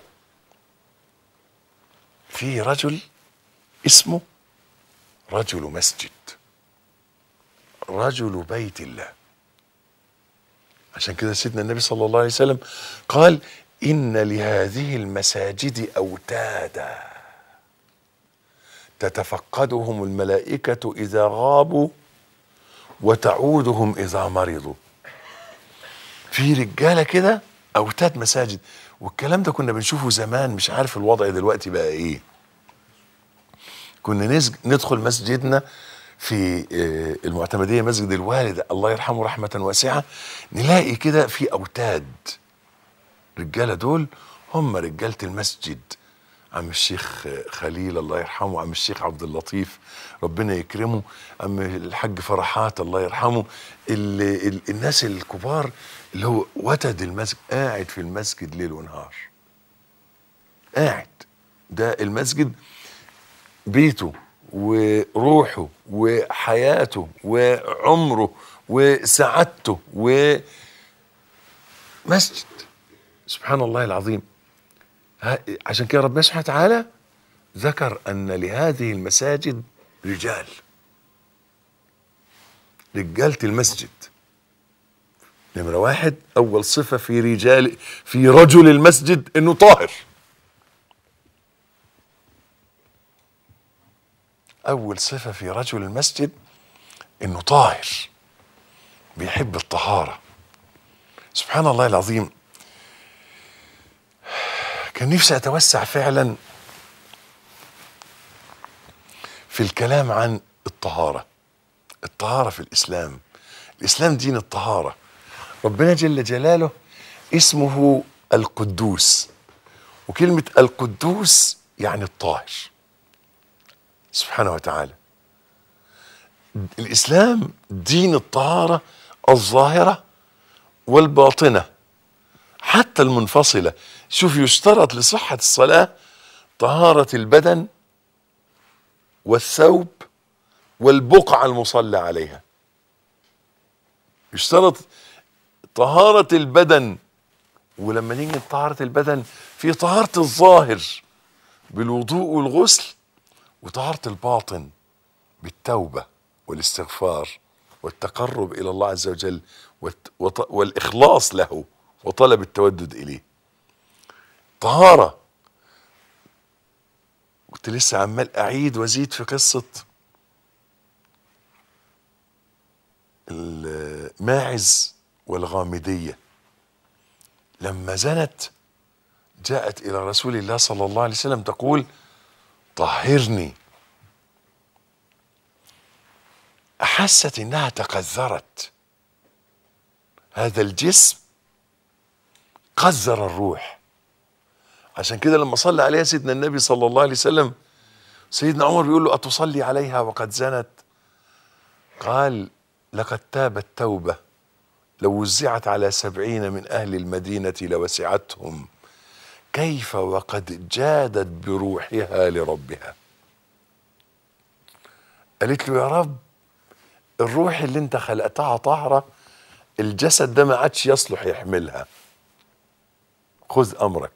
في رجل اسمه رجل مسجد رجل بيت الله عشان كده سيدنا النبي صلى الله عليه وسلم قال ان لهذه المساجد اوتادا تتفقدهم الملائكه اذا غابوا وتعودهم اذا مرضوا في رجاله كده اوتاد مساجد والكلام ده كنا بنشوفه زمان مش عارف الوضع دلوقتي بقى ايه كنا نزج ندخل مسجدنا في آه، المعتمدية مسجد الوالد الله يرحمه رحمة واسعة نلاقي كده في أوتاد رجالة دول هم رجالة المسجد عم الشيخ خليل الله يرحمه عم الشيخ عبد اللطيف ربنا يكرمه عم الحاج فرحات الله يرحمه ال ال الناس الكبار اللي هو وتد المسجد قاعد في المسجد ليل ونهار قاعد ده المسجد بيته وروحه وحياته وعمره وسعادته ومسجد سبحان الله العظيم ها- عشان كده ربنا سبحانه وتعالى ذكر ان لهذه المساجد رجال رجالة المسجد نمرة واحد أول صفة في رجال في رجل المسجد إنه طاهر أول صفة في رجل المسجد إنه طاهر بيحب الطهارة سبحان الله العظيم كان نفسي أتوسع فعلا في الكلام عن الطهارة الطهارة في الإسلام الإسلام دين الطهارة ربنا جل جلاله اسمه القدوس وكلمة القدوس يعني الطاهر سبحانه وتعالى الإسلام دين الطهارة الظاهرة والباطنة حتى المنفصلة شوف يشترط لصحة الصلاة طهارة البدن والثوب والبقعة المصلى عليها يشترط طهارة البدن ولما نيجي طهارة البدن في طهارة الظاهر بالوضوء والغسل وطهارة الباطن بالتوبة والاستغفار والتقرب إلى الله عز وجل والت- وط- والإخلاص له وطلب التودد إليه طهارة كنت لسه عمال أعيد وأزيد في قصة الماعز والغامدية لما زنت جاءت إلى رسول الله صلى الله عليه وسلم تقول طهرني أحست إنها تقذرت هذا الجسم قذر الروح عشان كده لما صلى عليها سيدنا النبي صلى الله عليه وسلم سيدنا عمر بيقول له أتصلي عليها وقد زنت قال لقد تابت توبة لو وزعت على سبعين من أهل المدينة لوسعتهم كيف وقد جادت بروحها لربها قالت له يا رب الروح اللي انت خلقتها طاهرة الجسد ده ما عادش يصلح يحملها خذ أمرك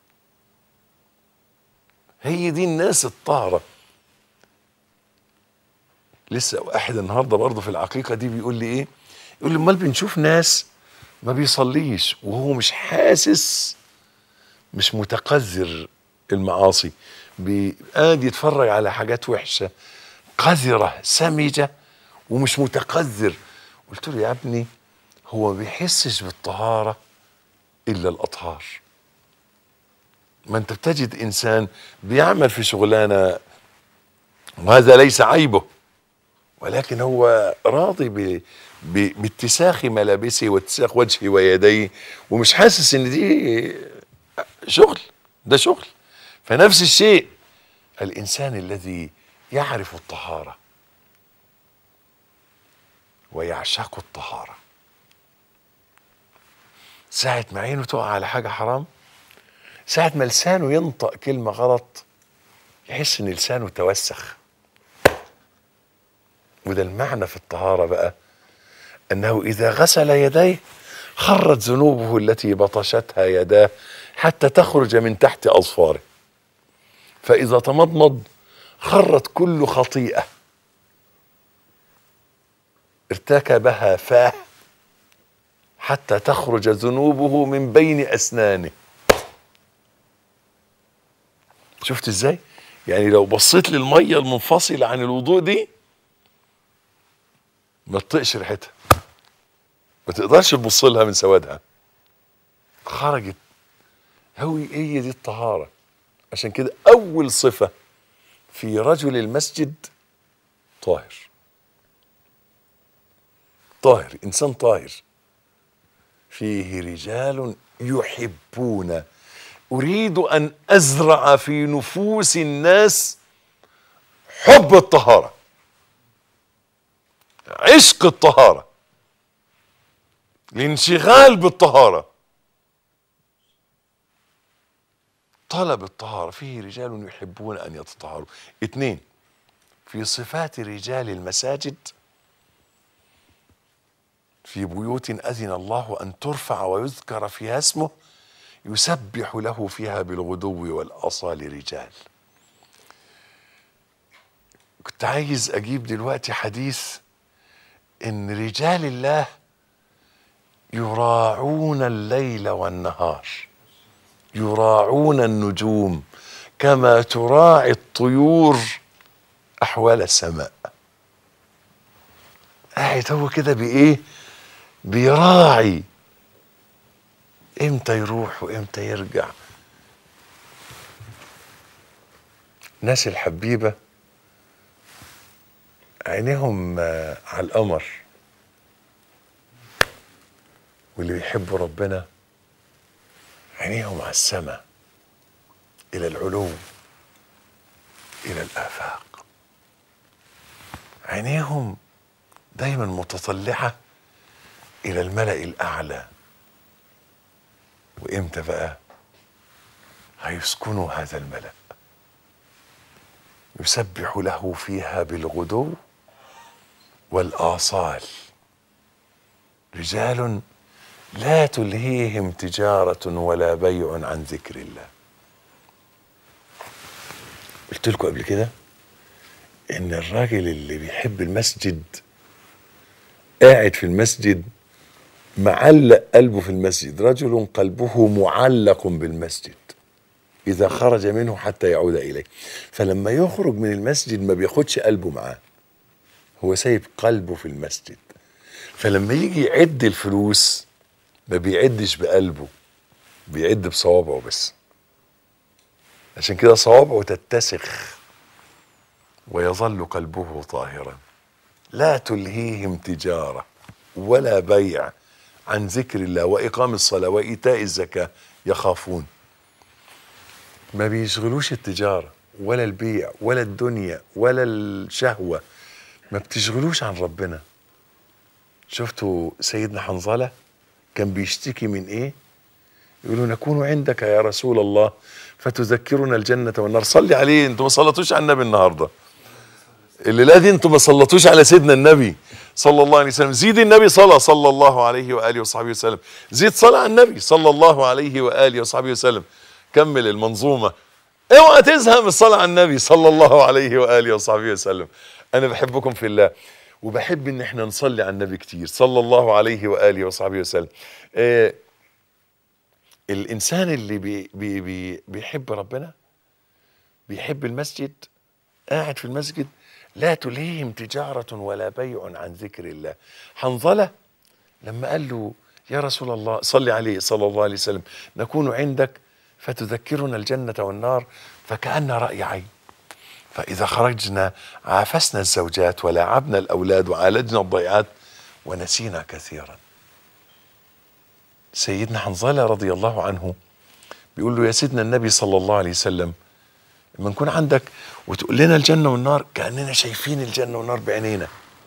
هي دي الناس الطاهرة لسه واحد النهارده برضه في العقيقة دي بيقول لي ايه يقول لي امال بنشوف ناس ما بيصليش وهو مش حاسس مش متقذر المعاصي بي- قاعد يتفرج على حاجات وحشه قذره سمجه ومش متقذر قلت له يا ابني هو ما بيحسش بالطهاره الا الاطهار ما انت بتجد انسان بيعمل في شغلانه وهذا ليس عيبه ولكن هو راضي ب... ب... باتساخ ملابسه واتساخ وجهه ويديه ومش حاسس ان دي شغل ده شغل فنفس الشيء الانسان الذي يعرف الطهاره ويعشق الطهاره ساعة ما عينه تقع على حاجة حرام ساعة ما لسانه ينطق كلمة غلط يحس ان لسانه توسخ وده المعنى في الطهارة بقى انه اذا غسل يديه خرت ذنوبه التي بطشتها يداه حتى تخرج من تحت اظفاره فاذا تمضمض خرت كل خطيئة ارتكبها فاه حتى تخرج ذنوبه من بين اسنانه شفت ازاي يعني لو بصيت للميه المنفصله عن الوضوء دي ما تطقش ريحتها ما تقدرش تبص لها من سوادها خرجت هوي هي دي الطهاره عشان كده اول صفه في رجل المسجد طاهر طاهر انسان طاهر فيه رجال يحبون اريد ان ازرع في نفوس الناس حب الطهاره عشق الطهاره الانشغال بالطهاره طلب الطهاره فيه رجال يحبون ان يتطهروا اثنين في صفات رجال المساجد في بيوت أذن الله أن ترفع ويذكر فيها اسمه يسبح له فيها بالغدو والأصال رجال كنت عايز أجيب دلوقتي حديث إن رجال الله يراعون الليل والنهار يراعون النجوم كما تراعي الطيور أحوال السماء قاعد هو كده بإيه بيراعي امتى يروح وامتى يرجع ناس الحبيبة عينيهم آه، على القمر واللي بيحبوا ربنا عينيهم على السماء إلى العلو إلى الآفاق عينيهم دايما متطلعة إلى الملأ الأعلى وإمتى بقى هيسكنوا هذا الملأ يسبح له فيها بالغدو والآصال رجال لا تلهيهم تجارة ولا بيع عن ذكر الله قلت لكم قبل كده ان الراجل اللي بيحب المسجد قاعد في المسجد معلق قلبه في المسجد رجل قلبه معلق بالمسجد إذا خرج منه حتى يعود إليه فلما يخرج من المسجد ما بياخدش قلبه معاه هو سايب قلبه في المسجد فلما يجي يعد الفلوس ما بيعدش بقلبه بيعد بصوابعه بس عشان كده صوابعه تتسخ ويظل قلبه طاهرا لا تلهيهم تجاره ولا بيع عن ذكر الله واقام الصلاه وايتاء الزكاه يخافون ما بيشغلوش التجاره ولا البيع ولا الدنيا ولا الشهوه ما بتشغلوش عن ربنا شفتوا سيدنا حنظله كان بيشتكي من ايه يقولوا نكون عندك يا رسول الله فتذكرنا الجنه والنار صلي عليه انتوا ما صلتوش على النبي النهارده الليله دي انتوا ما صلتوش على سيدنا النبي صلى الله عليه وسلم زيد النبي صلى صلى الله عليه واله وصحبه وسلم زيد صلاه على النبي صلى الله عليه واله وصحبه وسلم كمل المنظومه اوعى تزهق من الصلاه على النبي صلى الله عليه واله وصحبه وسلم انا بحبكم في الله وبحب ان احنا نصلي على النبي كتير صلى الله عليه واله وصحبه وسلم آه الانسان اللي بي بي بي بيحب ربنا بيحب المسجد قاعد في المسجد لا تلههم تجارة ولا بيع عن ذكر الله حنظلة لما قال له يا رسول الله صلي عليه صلى الله عليه وسلم نكون عندك فتذكرنا الجنة والنار فكأن رأي عين فإذا خرجنا عافسنا الزوجات ولعبنا الأولاد وعالجنا الضيعات ونسينا كثيرا سيدنا حنظلة رضي الله عنه بيقول له يا سيدنا النبي صلى الله عليه وسلم لما نكون عندك وتقول لنا الجنة والنار كأننا شايفين الجنة والنار بعينينا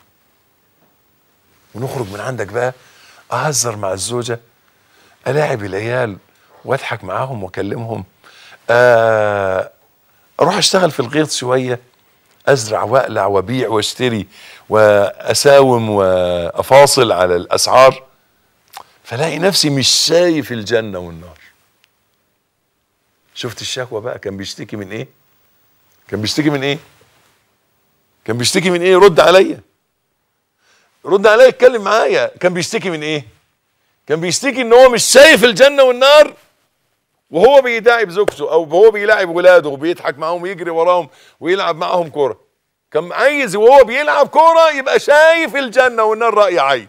ونخرج من عندك بقى أهزر مع الزوجة ألاعب العيال وأضحك معاهم وأكلمهم آه أروح أشتغل في الغيط شوية أزرع وأقلع وأبيع وأشتري وأساوم وأفاصل على الأسعار فلاقي نفسي مش شايف الجنة والنار شفت الشهوة بقى كان بيشتكي من ايه كان بيشتكي من ايه كان بيشتكي من ايه رد عليا رد عليا اتكلم معايا كان بيشتكي من ايه كان بيشتكي ان هو مش شايف الجنة والنار وهو بيداعب زوجته او هو بيلاعب ولاده وبيضحك معاهم ويجري وراهم ويلعب معاهم كوره كان عايز وهو بيلعب كوره يبقى شايف الجنه والنار راي عين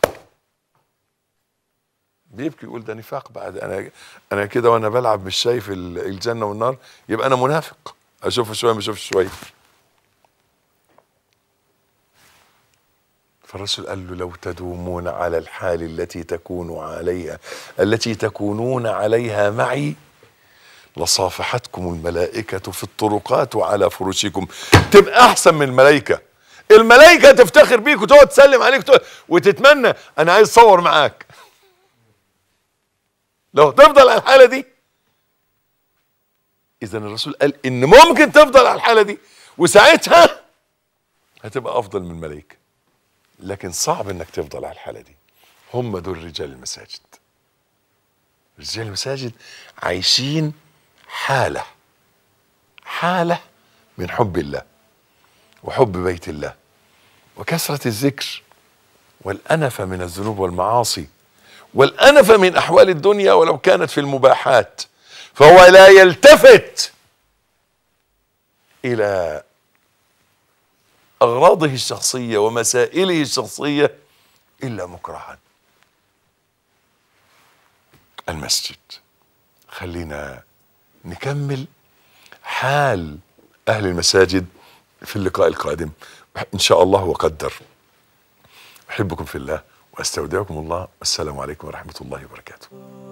بيبكي يقول ده نفاق بعد انا انا كده وانا بلعب مش شايف ال- الجنه والنار يبقى انا منافق اشوف شويه ما اشوفش شويه فالرسول قال له لو تدومون على الحال التي تكون عليها التي تكونون عليها معي لصافحتكم الملائكة في الطرقات وعلى فرشكم تبقى أحسن من الملائكة الملائكة تفتخر بيك وتقعد تسلم عليك وتقعد- وتتمنى أنا عايز أصور معاك لو تفضل على الحالة دي إذا الرسول قال إن ممكن تفضل على الحالة دي وساعتها هتبقى أفضل من الملائكة لكن صعب إنك تفضل على الحالة دي هم دول رجال المساجد رجال المساجد عايشين حالة حالة من حب الله وحب بيت الله وكثرة الذكر والأنفة من الذنوب والمعاصي والأنفة من أحوال الدنيا ولو كانت في المباحات فهو لا يلتفت إلى أغراضه الشخصية ومسائله الشخصية إلا مكرها المسجد خلينا نكمل حال أهل المساجد في اللقاء القادم إن شاء الله وقدر أحبكم في الله وأستودعكم الله والسلام عليكم ورحمة الله وبركاته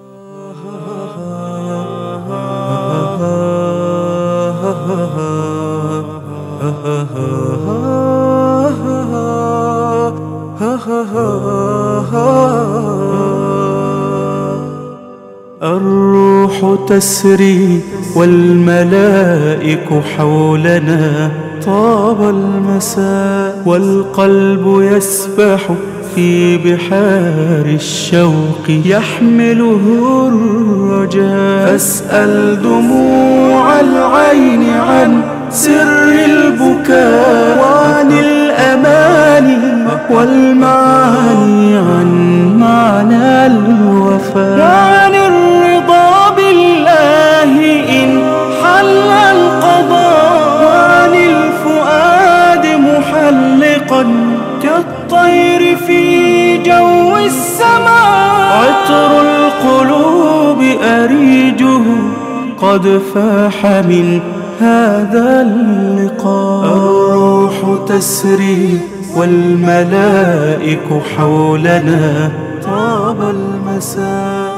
الروح تسري والملائك حولنا طاب المساء والقلب يسبح في بحار الشوق يحمله الرجاء فاسأل دموع العين عن سر البكاء وعن الأماني والمعاني عن معنى الوفاء وعن الرضا بالله إن حل القضاء وعن الفؤاد محلقا كالطير في جو السماء عطر القلوب أريجه قد فاح من هذا اللقاء الروح تسري والملائك حولنا طاب المساء